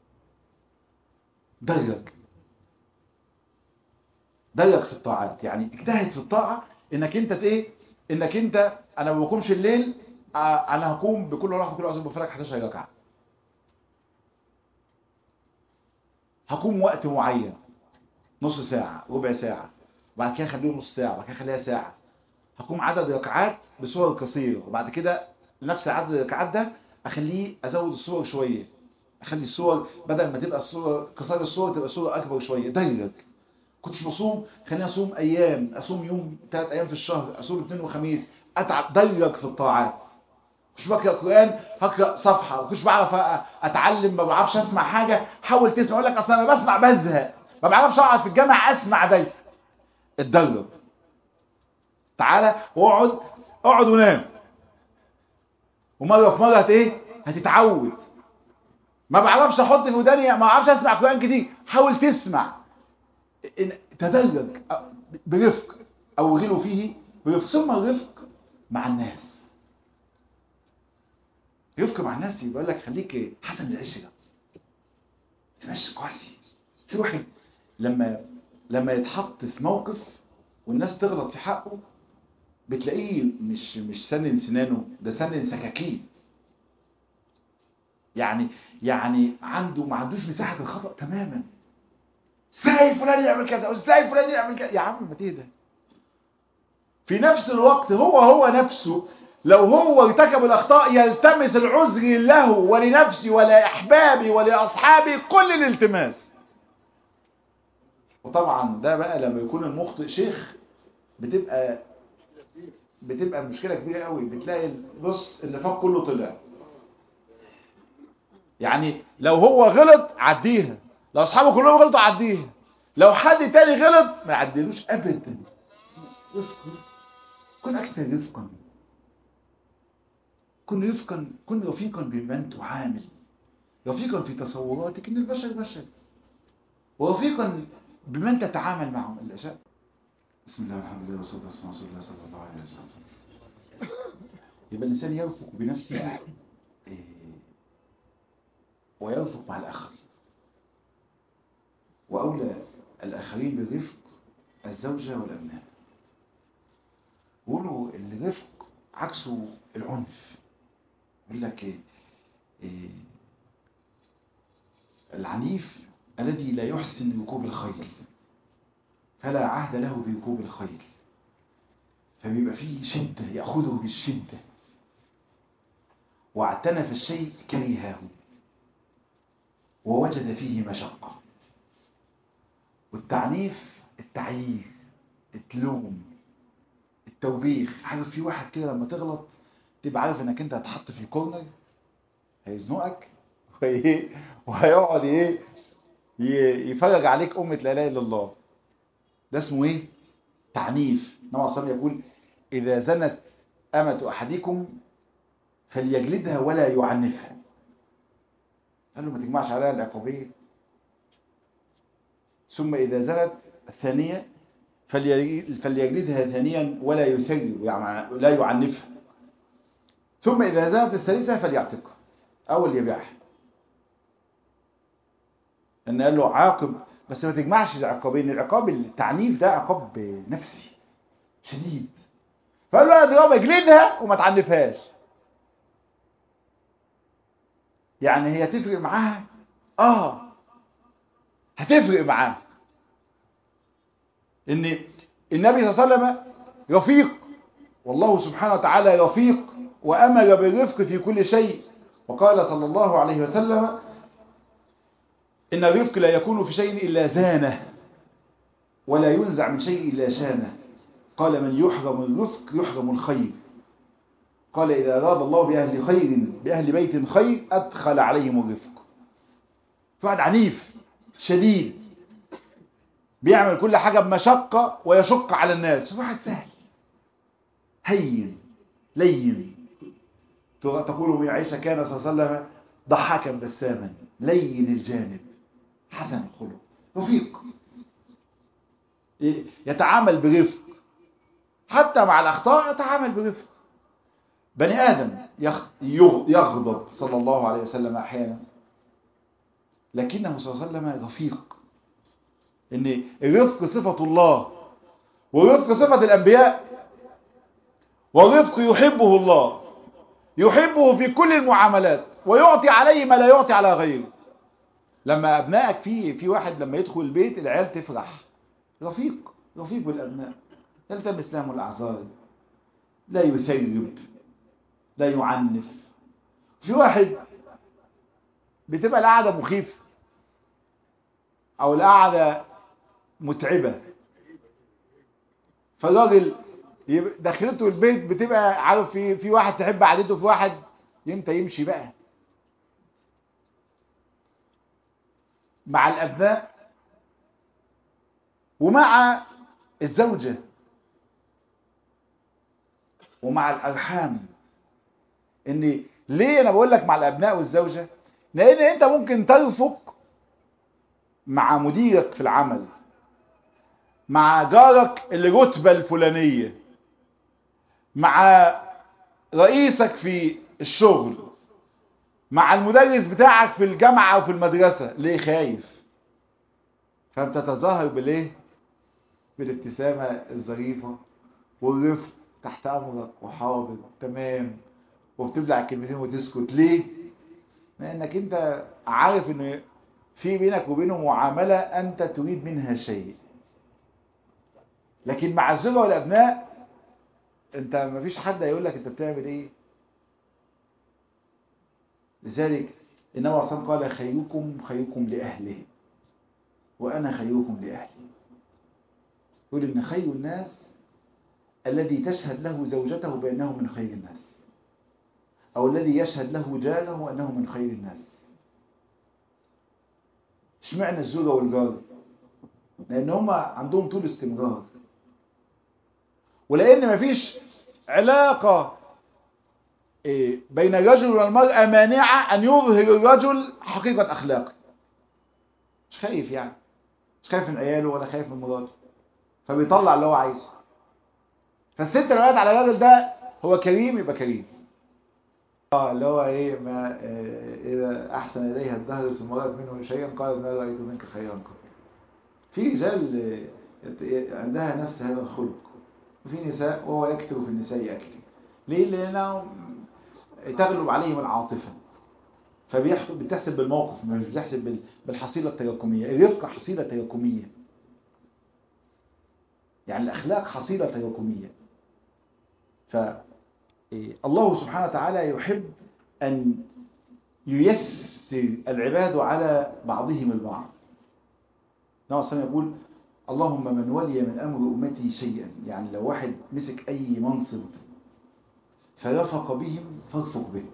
درج درج في الطاعات يعني اجتهد في الطاعة انك انت ايه انك انت انا ما بقومش الليل انا هقوم بكل رحمه كل عظيم بفرق 11 ركعه هقوم وقت معين نص ساعة ربع ساعة وبعد كده اخليه نص ساعة وبعد كده اخليها ساعة هقوم عدد ركعات بصور قصيرة وبعد كده نفس عدد الركعات ده اخليه ازود الصور شوية اخلي الصور بدل ما تبقى الصور قصار الصور تبقى الصور اكبر شوية درج كنتش بصوم خليني اصوم ايام اصوم يوم ثلاث ايام في الشهر اصوم اثنين وخميس اتعب درج في الطاعات مش بقرا قران هقرا صفحه ومش بعرف اتعلم ما بعرفش اسمع حاجه حاول تسمع اقول لك اصل انا بسمع بزهق ما بعرفش اقعد في الجامع اسمع درس اتدرب تعالى واقعد اقعد ونام ومره في مره هت ايه هتتعود ما بعرفش احط في وداني ما بعرفش اسمع قران كتير حاول تسمع تدرج برفق او غلوا فيه برفق ثم الرفق مع الناس رفق مع الناس يقول لك خليك حسن العشرة تمشي قاسي في واحد لما لما يتحط في موقف والناس تغلط في حقه بتلاقيه مش مش سنن سنانه ده سنن سكاكين يعني يعني عنده ما عندوش مساحة الخطأ تماما ازاي فلان يعمل كذا وازاي فلان يعمل كذا يا عم ما تهدى في نفس الوقت هو هو نفسه لو هو ارتكب الأخطاء يلتمس العذر له ولنفسي ولأحبابي ولأصحابي كل الالتماس وطبعا ده بقى لما يكون المخطئ شيخ بتبقى بتبقى مشكلة كبيرة قوي بتلاقي بص اللي فوق كله طلع يعني لو هو غلط عديها لو اصحابه كلهم غلطوا عديها لو حد تاني غلط ما يعديلوش ابدا رفق كن اكثر رفقا كن رفقا كن رفيقا بمن تعامل رفيقا في تصوراتك ان البشر بشر ورفيقا بمن تتعامل معهم الاشياء بسم الله والحمد لله والصلاه والسلام على رسول الله صلى الله عليه وسلم يبقى الانسان يرفق بنفسه ويرفق مع الاخرين واولى الاخرين بالرفق الزوجه والابناء قولوا الرفق عكسه العنف يقول لك إيه؟ إيه العنيف الذي لا يحسن ركوب الخيل فلا عهد له بركوب الخيل فبيبقى فيه شدة يأخذه بالشدة واعتنف الشيء كرهه ووجد فيه مشقة والتعنيف التعيير التلوم التوبيخ عارف في واحد كده لما تغلط تبقى عارف انك انت هتحط في كورنر هيزنقك وهيقعد ايه يفرج عليك أمة لا اله الا الله ده اسمه ايه تعنيف نوع صلى يقول اذا زنت امة احدكم فليجلدها ولا يعنفها قال له ما تجمعش عليها العقابية ثم اذا زنت الثانية فليجلدها ثانيا ولا يثر يعني لا يعنفها ثم إذا زادت الثالثة فليعتقها أو ليبيعها أن قال له عاقب بس ما تجمعش العقابين العقاب التعنيف ده عقاب نفسي شديد فقال له اضربها اجلدها وما تعنفهاش يعني هي تفرق معاها اه هتفرق معاها ان النبي صلى الله عليه وسلم رفيق والله سبحانه وتعالى رفيق وأمر بالرفق في كل شيء وقال صلى الله عليه وسلم إن الرفق لا يكون في شيء إلا زانه ولا ينزع من شيء إلا شانه قال من يحرم الرفق يحرم الخير قال إذا أراد الله بأهل خير بأهل بيت خير أدخل عليهم الرفق فواحد عنيف شديد بيعمل كل حاجة بمشقة ويشق على الناس واحد سهل هين لين تقول عائشة كان صلى الله عليه وسلم ضحكا بساما لين الجانب حسن الخلق رفيق يتعامل برفق حتى مع الأخطاء يتعامل برفق بني آدم يغضب صلى الله عليه وسلم أحيانا لكنه صلى الله عليه وسلم رفيق ان الرفق صفة الله والرفق صفة الأنبياء والرفق يحبه الله يحبه في كل المعاملات ويعطي عليه ما لا يعطي على غيره لما أبنائك في في واحد لما يدخل البيت العيال تفرح رفيق رفيق بالأبناء يلتمس لهم الأعذار لا يثيب لا يعنف في واحد بتبقى القعدة مخيفة أو القعدة متعبة فالراجل دخلته البيت بتبقى عارف في في واحد تحب قعدته في واحد يمتى يمشي بقى مع الأبناء ومع الزوجة ومع الأرحام ان ليه انا بقول لك مع الابناء والزوجة لان انت ممكن ترفق مع مديرك في العمل مع جارك اللي رتبة الفلانية مع رئيسك في الشغل مع المدرس بتاعك في الجامعة او في المدرسة ليه خايف فانت تظاهر بالايه بالابتسامة الظريفة والرفق تحت امرك وحاضر تمام وبتبلع الكلمتين وتسكت ليه لانك انت عارف ان في بينك وبينه معاملة انت تريد منها شيء لكن مع الزوجة والابناء انت مفيش حد هيقول لك انت بتعمل ايه لذلك النبي صلى الله عليه وسلم قال خيركم خيركم لاهله وانا خيركم لاهلي يقول ان خير الناس الذي تشهد له زوجته بانه من خير الناس أو الذي يشهد له جاره أنه من خير الناس اشمعنى الزوجة والجار لأن هم عندهم طول استمرار ولأن مفيش علاقة بين الرجل والمرأة مانعة أن يظهر الرجل حقيقة أخلاقه مش خايف يعني مش خايف من عياله ولا خايف من مراته فبيطلع اللي هو عايزه فالست لو قالت على الراجل ده هو كريم يبقى كريم اه اللي هو ايه ما إيه اذا احسن اليها الدهر ثم رأت منه شيئا قالت ما رايت منك خيرا قط في رجال عندها نفس هذا الخلق وفي نساء وهو يكثر في النساء اكثر ليه لانه تغلب عليهم العاطفه فبتحسب بالموقف مش بتحسب بالحصيله التراكميه الرفق حصيله تراكميه يعني الاخلاق حصيله تراكميه ف الله سبحانه وتعالى يحب أن ييسر العباد على بعضهم البعض نوع السلام يقول اللهم من ولي من أمر أمتي شيئا يعني لو واحد مسك أي منصب فرفق بهم فارفق به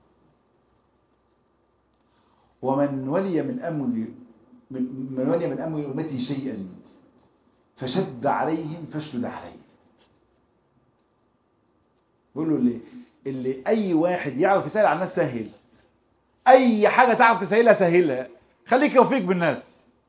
ومن ولي من أمر من ولي من أمر أمتي شيئا فشد عليهم فاشدد عليه بيقول له اللي, اللي اي واحد يعرف يسهل على الناس سهل اي حاجة تعرف تسهلها سهلها خليك رفيق بالناس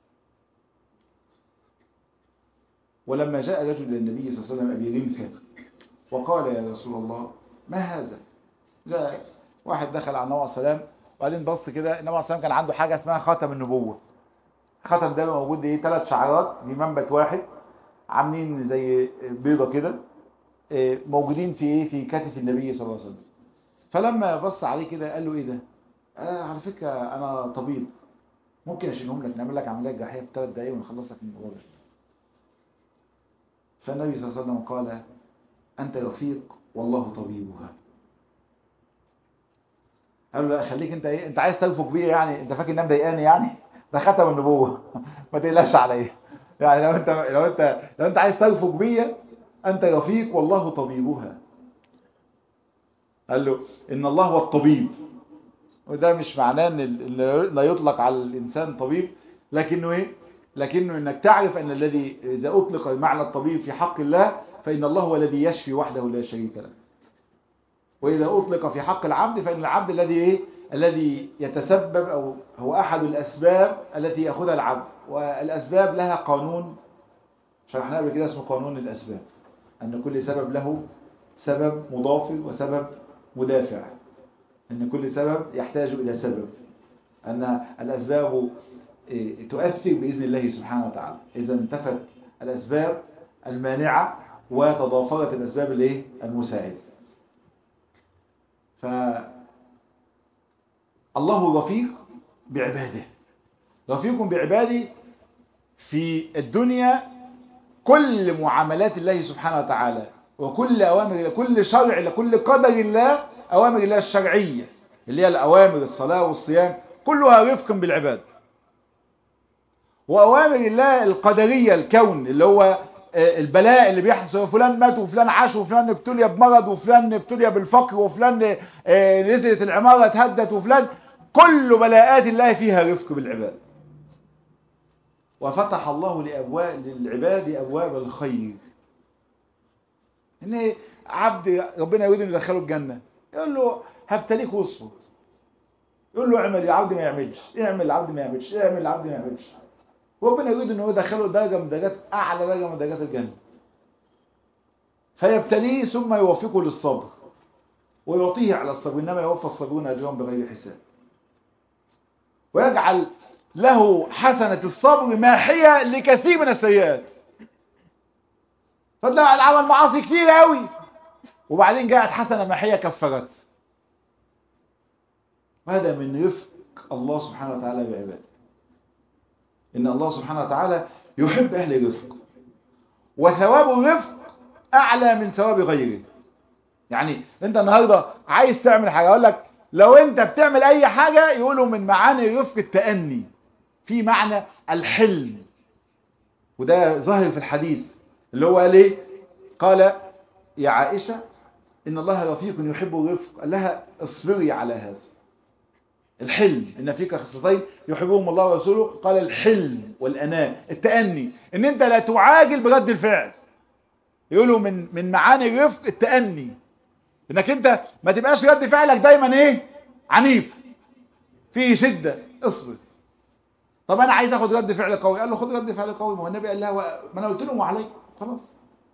ولما جاء رجل الى النبي صلى الله عليه وسلم ابي رمثة وقال يا رسول الله ما هذا جاء واحد دخل على النبي عليه السلام وبعدين بص كده النبي عليه السلام كان عنده حاجة اسمها خاتم النبوة خاتم ده موجود ايه ثلاث شعرات في منبت واحد عاملين زي بيضة كده موجودين في ايه في كتف النبي صلى الله عليه وسلم فلما بص عليه كده قال له ايه ده آه على فكرة انا طبيب ممكن اشيلهم لك نعمل لك عملية جراحية في ثلاث دقايق ونخلصك من الموضوع فالنبي صلى الله عليه وسلم قال انت رفيق والله طبيبها قال له لا خليك انت ايه انت عايز تنفق بيا يعني انت فاكر انها مضايقاني يعني ده ختم النبوه ما تقلقش عليا يعني لو انت لو انت لو انت عايز تنفق بيا انت رفيق والله طبيبها قال له ان الله هو الطبيب وده مش معناه ان لا يطلق على الانسان طبيب لكنه ايه لكنه انك تعرف ان الذي اذا اطلق معنى الطبيب في حق الله فان الله هو الذي يشفي وحده لا شريك له واذا اطلق في حق العبد فان العبد الذي ايه الذي يتسبب او هو احد الاسباب التي ياخذها العبد والاسباب لها قانون شرحناه قبل كده اسمه قانون الاسباب ان كل سبب له سبب مضاف وسبب مدافع ان كل سبب يحتاج الى سبب ان الاسباب تؤثر بإذن الله سبحانه وتعالى إذا انتفت الأسباب المانعة وتضافرت الأسباب الايه المساعدة ف الله رفيق بعباده رفيق بعباده في الدنيا كل معاملات الله سبحانه وتعالى وكل أوامر كل شرع كل قدر الله أوامر الله الشرعية اللي هي الأوامر الصلاة والصيام كلها رفق بالعباد وأوامر الله القدرية الكون اللي هو البلاء اللي بيحصل فلان مات وفلان عاش وفلان ابتلي بمرض وفلان ابتلي بالفقر وفلان نزلت العمارة اتهدت وفلان كل بلاءات الله فيها رفق بالعباد وفتح الله لأبواب للعباد أبواب الخير إن عبد ربنا يريد أن يدخله الجنة يقول له هبتليك واصبر يقول له اعمل يا عبد ما يعملش اعمل العبد ما يعملش اعمل العبد ما يعملش ربنا يريد ان هو يدخله درجه من درجات اعلى درجه من درجات الجنه فيبتليه ثم يوفقه للصبر ويعطيه على الصبر انما يوفى الصابرون اجرهم بغير حساب ويجعل له حسنه الصبر ماحيه لكثير من السيئات فتلاقي العمل معاصي كتير قوي وبعدين جاءت حسنه ماحيه كفرت وهذا من رفق الله سبحانه وتعالى بعباده إن الله سبحانه وتعالى يحب أهل الرفق وثواب الرفق أعلى من ثواب غيره يعني أنت النهاردة عايز تعمل حاجة أقول لك لو أنت بتعمل أي حاجة يقولوا من معاني الرفق التأني في معنى الحلم وده ظاهر في الحديث اللي هو قال ايه قال يا عائشة إن الله رفيق يحب الرفق قال لها اصبري على هذا الحلم ان فيك خصلتين يحبهم الله ورسوله قال الحلم والاناه التاني ان انت لا تعاجل برد الفعل يقولوا من من معاني الرفق التاني انك انت ما تبقاش رد فعلك دايما ايه عنيف فيه شده اصبر طب انا عايز اخد رد فعل قوي قال له خد رد فعل قوي ما هو النبي قال لها ما انا قلت لهم وعليكم خلاص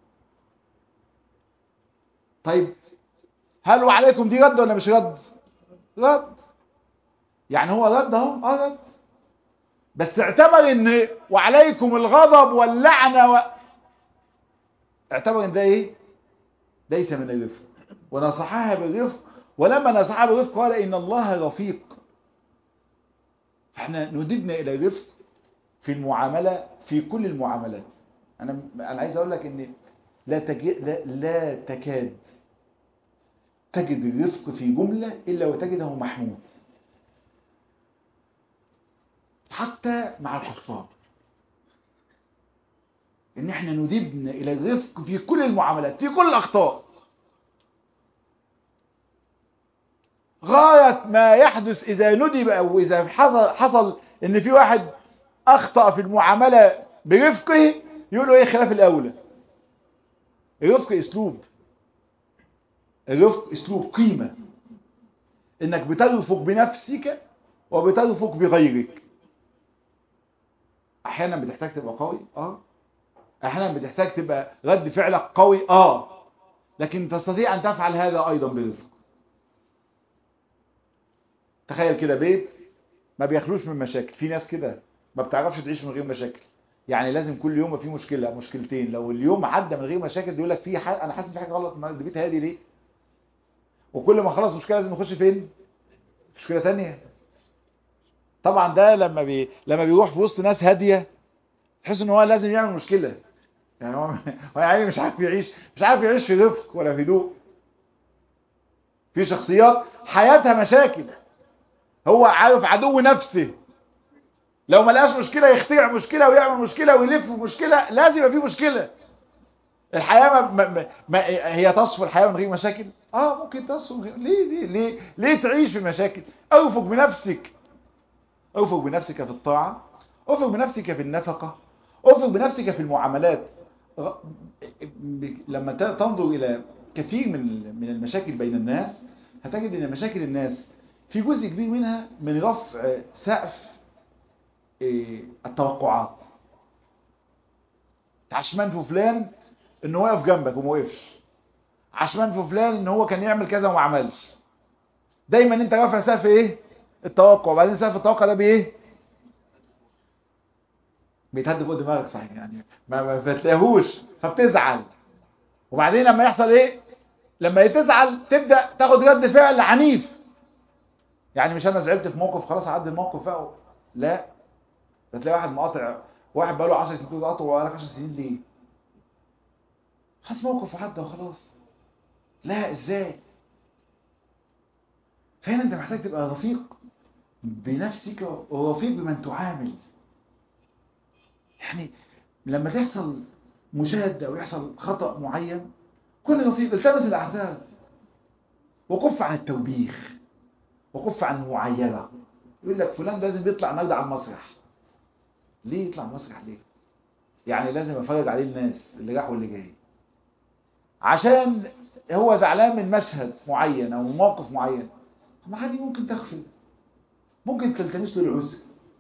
طيب هل وعليكم دي رد ولا مش رد رد يعني هو رد اهو اه رد بس اعتبر ان وعليكم الغضب واللعنة و... اعتبر ان ده ايه ليس من الرفق ونصحها بالرفق ولما نصحها بالرفق قال ان الله رفيق احنا ندبنا الى الرفق في المعاملة في كل المعاملات انا انا عايز اقول لك ان لا, تج... لا, لا تكاد تجد الرفق في جملة الا وتجده محمود حتى مع الكفار ان احنا ندبنا الى الرفق في كل المعاملات في كل الاخطاء غاية ما يحدث اذا ندب او اذا حصل, حصل ان في واحد اخطأ في المعاملة برفقه يقولوا ايه خلاف الاولى الرفق اسلوب الرفق اسلوب قيمة انك بترفق بنفسك وبترفق بغيرك احيانا بتحتاج تبقى قوي اه احيانا بتحتاج تبقى رد فعلك قوي اه لكن تستطيع ان تفعل هذا ايضا برفق تخيل كده بيت ما بيخلوش من مشاكل في ناس كده ما بتعرفش تعيش من غير مشاكل يعني لازم كل يوم في مشكله مشكلتين لو اليوم عدى من غير مشاكل يقول لك في ح... انا حاسس في حاجه غلط البيت هادي ليه وكل ما خلص مشكله لازم نخش فين مشكله ثانيه طبعا ده لما بي... لما بيروح في وسط ناس هاديه تحس ان هو لازم يعمل مشكله يعني هو هو يعني مش عارف يعيش مش عارف يعيش في رفق ولا في هدوء في شخصيات حياتها مشاكل هو عارف عدو نفسه لو ما لقاش مشكلة يخترع مشكلة ويعمل مشكلة ويلف في مشكلة لازم يبقى في مشكلة الحياة ما, ما, ما هي تصفو الحياة من غير مشاكل اه ممكن تصفو من غير ليه ليه ليه ليه تعيش في مشاكل اوفق بنفسك اوفق بنفسك في الطاعة اوفق بنفسك في النفقة اوفق بنفسك في المعاملات غ- لما ت- تنظر الى كثير من من المشاكل بين الناس هتجد ان مشاكل الناس في جزء كبير منها من رفع سقف إيه، التوقعات عشمان في فلان انه واقف جنبك وما وقفش عشمان في فلان ان هو كان يعمل كذا وما عملش دايما انت رافع سقف ايه التوقع وبعدين سقف التوقع ده بايه بيتهد فوق دماغك صحيح يعني ما ما بتلاقيهوش فبتزعل وبعدين لما يحصل ايه لما تزعل تبدا تاخد رد فعل عنيف يعني مش انا زعلت في موقف خلاص عدي الموقف بقى لا ده تلاقي واحد مقاطع واحد بقاله 10 سنين قاطع وبقالك 10 سنين ليه خلاص موقف وعدى وخلاص لا ازاي فهنا انت محتاج تبقى رفيق بنفسك ورفيق بمن تعامل يعني لما تحصل مشاهدة او يحصل خطأ معين كن رفيق التمس الاعذار وكف عن التوبيخ وكف عن المعايرة يقول لك فلان لازم يطلع النهارده على المسرح ليه يطلع المسرح ليه يعني لازم افرض عليه الناس اللي راح واللي جاي عشان هو زعلان من مشهد معين او من موقف معين طب ما عادي ممكن تغفل ممكن تلتمس له العذر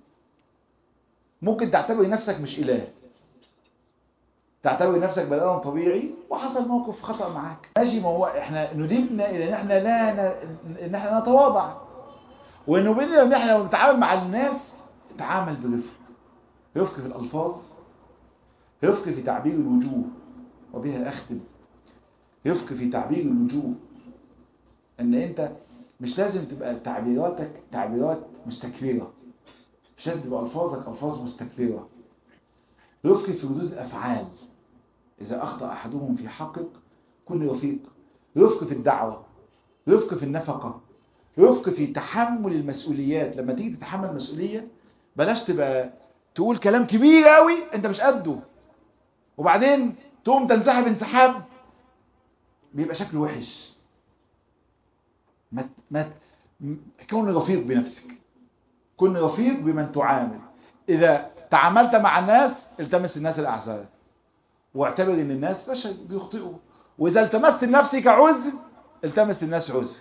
ممكن تعتبر نفسك مش اله تعتبر نفسك بني ادم طبيعي وحصل موقف خطا معاك ماشي ما هو احنا ندبنا الى ان احنا لا ن... ان احنا نتواضع وانه بدنا ان احنا لما بنتعامل مع الناس نتعامل برفق رفق في الالفاظ رفق في تعبير الوجوه وبها اختم رفق في تعبير الوجوه ان انت مش لازم تبقى تعبيراتك تعبيرات مستكبرة مش لازم تبقى الفاظك الفاظ مستكبرة رفق في ردود الافعال اذا اخطأ احدهم في حقك كن رفيق رفق في الدعوة رفق في النفقة رفق في تحمل المسؤوليات لما تيجي تتحمل مسؤولية بلاش تبقى تقول كلام كبير قوي انت مش قده وبعدين تقوم تنسحب انسحاب بيبقى شكله وحش ما ما كن رفيق بنفسك كن رفيق بمن تعامل اذا تعاملت مع الناس التمس الناس الاعذار واعتبر ان الناس بشر بيخطئوا واذا التمست لنفسك عذر التمس للناس عذر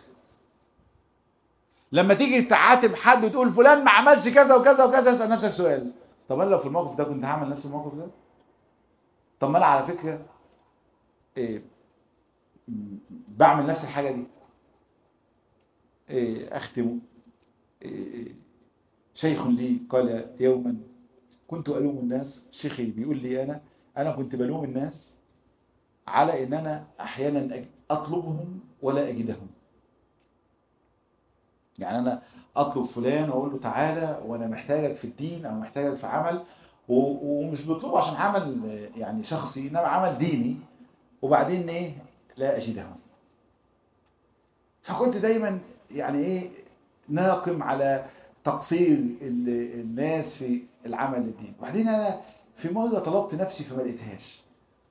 لما تيجي تعاتب حد وتقول فلان ما عملش كذا وكذا وكذا اسال نفسك سؤال طب انا لو في الموقف ده كنت هعمل نفس الموقف ده طب ما انا على فكره إيه بعمل نفس الحاجه دي إيه اختم إيه شيخ لي قال يوما كنت الوم الناس شيخي بيقول لي انا انا كنت بلوم الناس على ان انا احيانا اطلبهم ولا اجدهم يعني انا اطلب فلان واقول له تعالى وانا محتاجك في الدين او محتاجك في عمل ومش بطلبه عشان عمل يعني شخصي انما عمل ديني وبعدين ايه لا اجده فكنت دايما يعني ايه ناقم على تقصير الناس في العمل للدين وبعدين انا في مرة طلبت نفسي فما لقيتهاش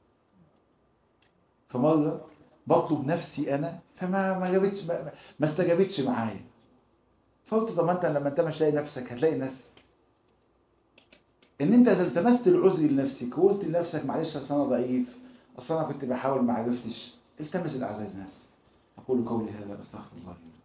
في مرة بطلب نفسي انا فما ما جابتش ما, ما استجابتش معايا فقلت طب انت لما انت مش لاقي نفسك هتلاقي نفسك ان انت اذا التمست العذر لنفسك وقلت لنفسك معلش اصل انا ضعيف اصل انا كنت بحاول ما عرفتش التمس الاعذار لنفسك اقول قولي هذا استغفر الله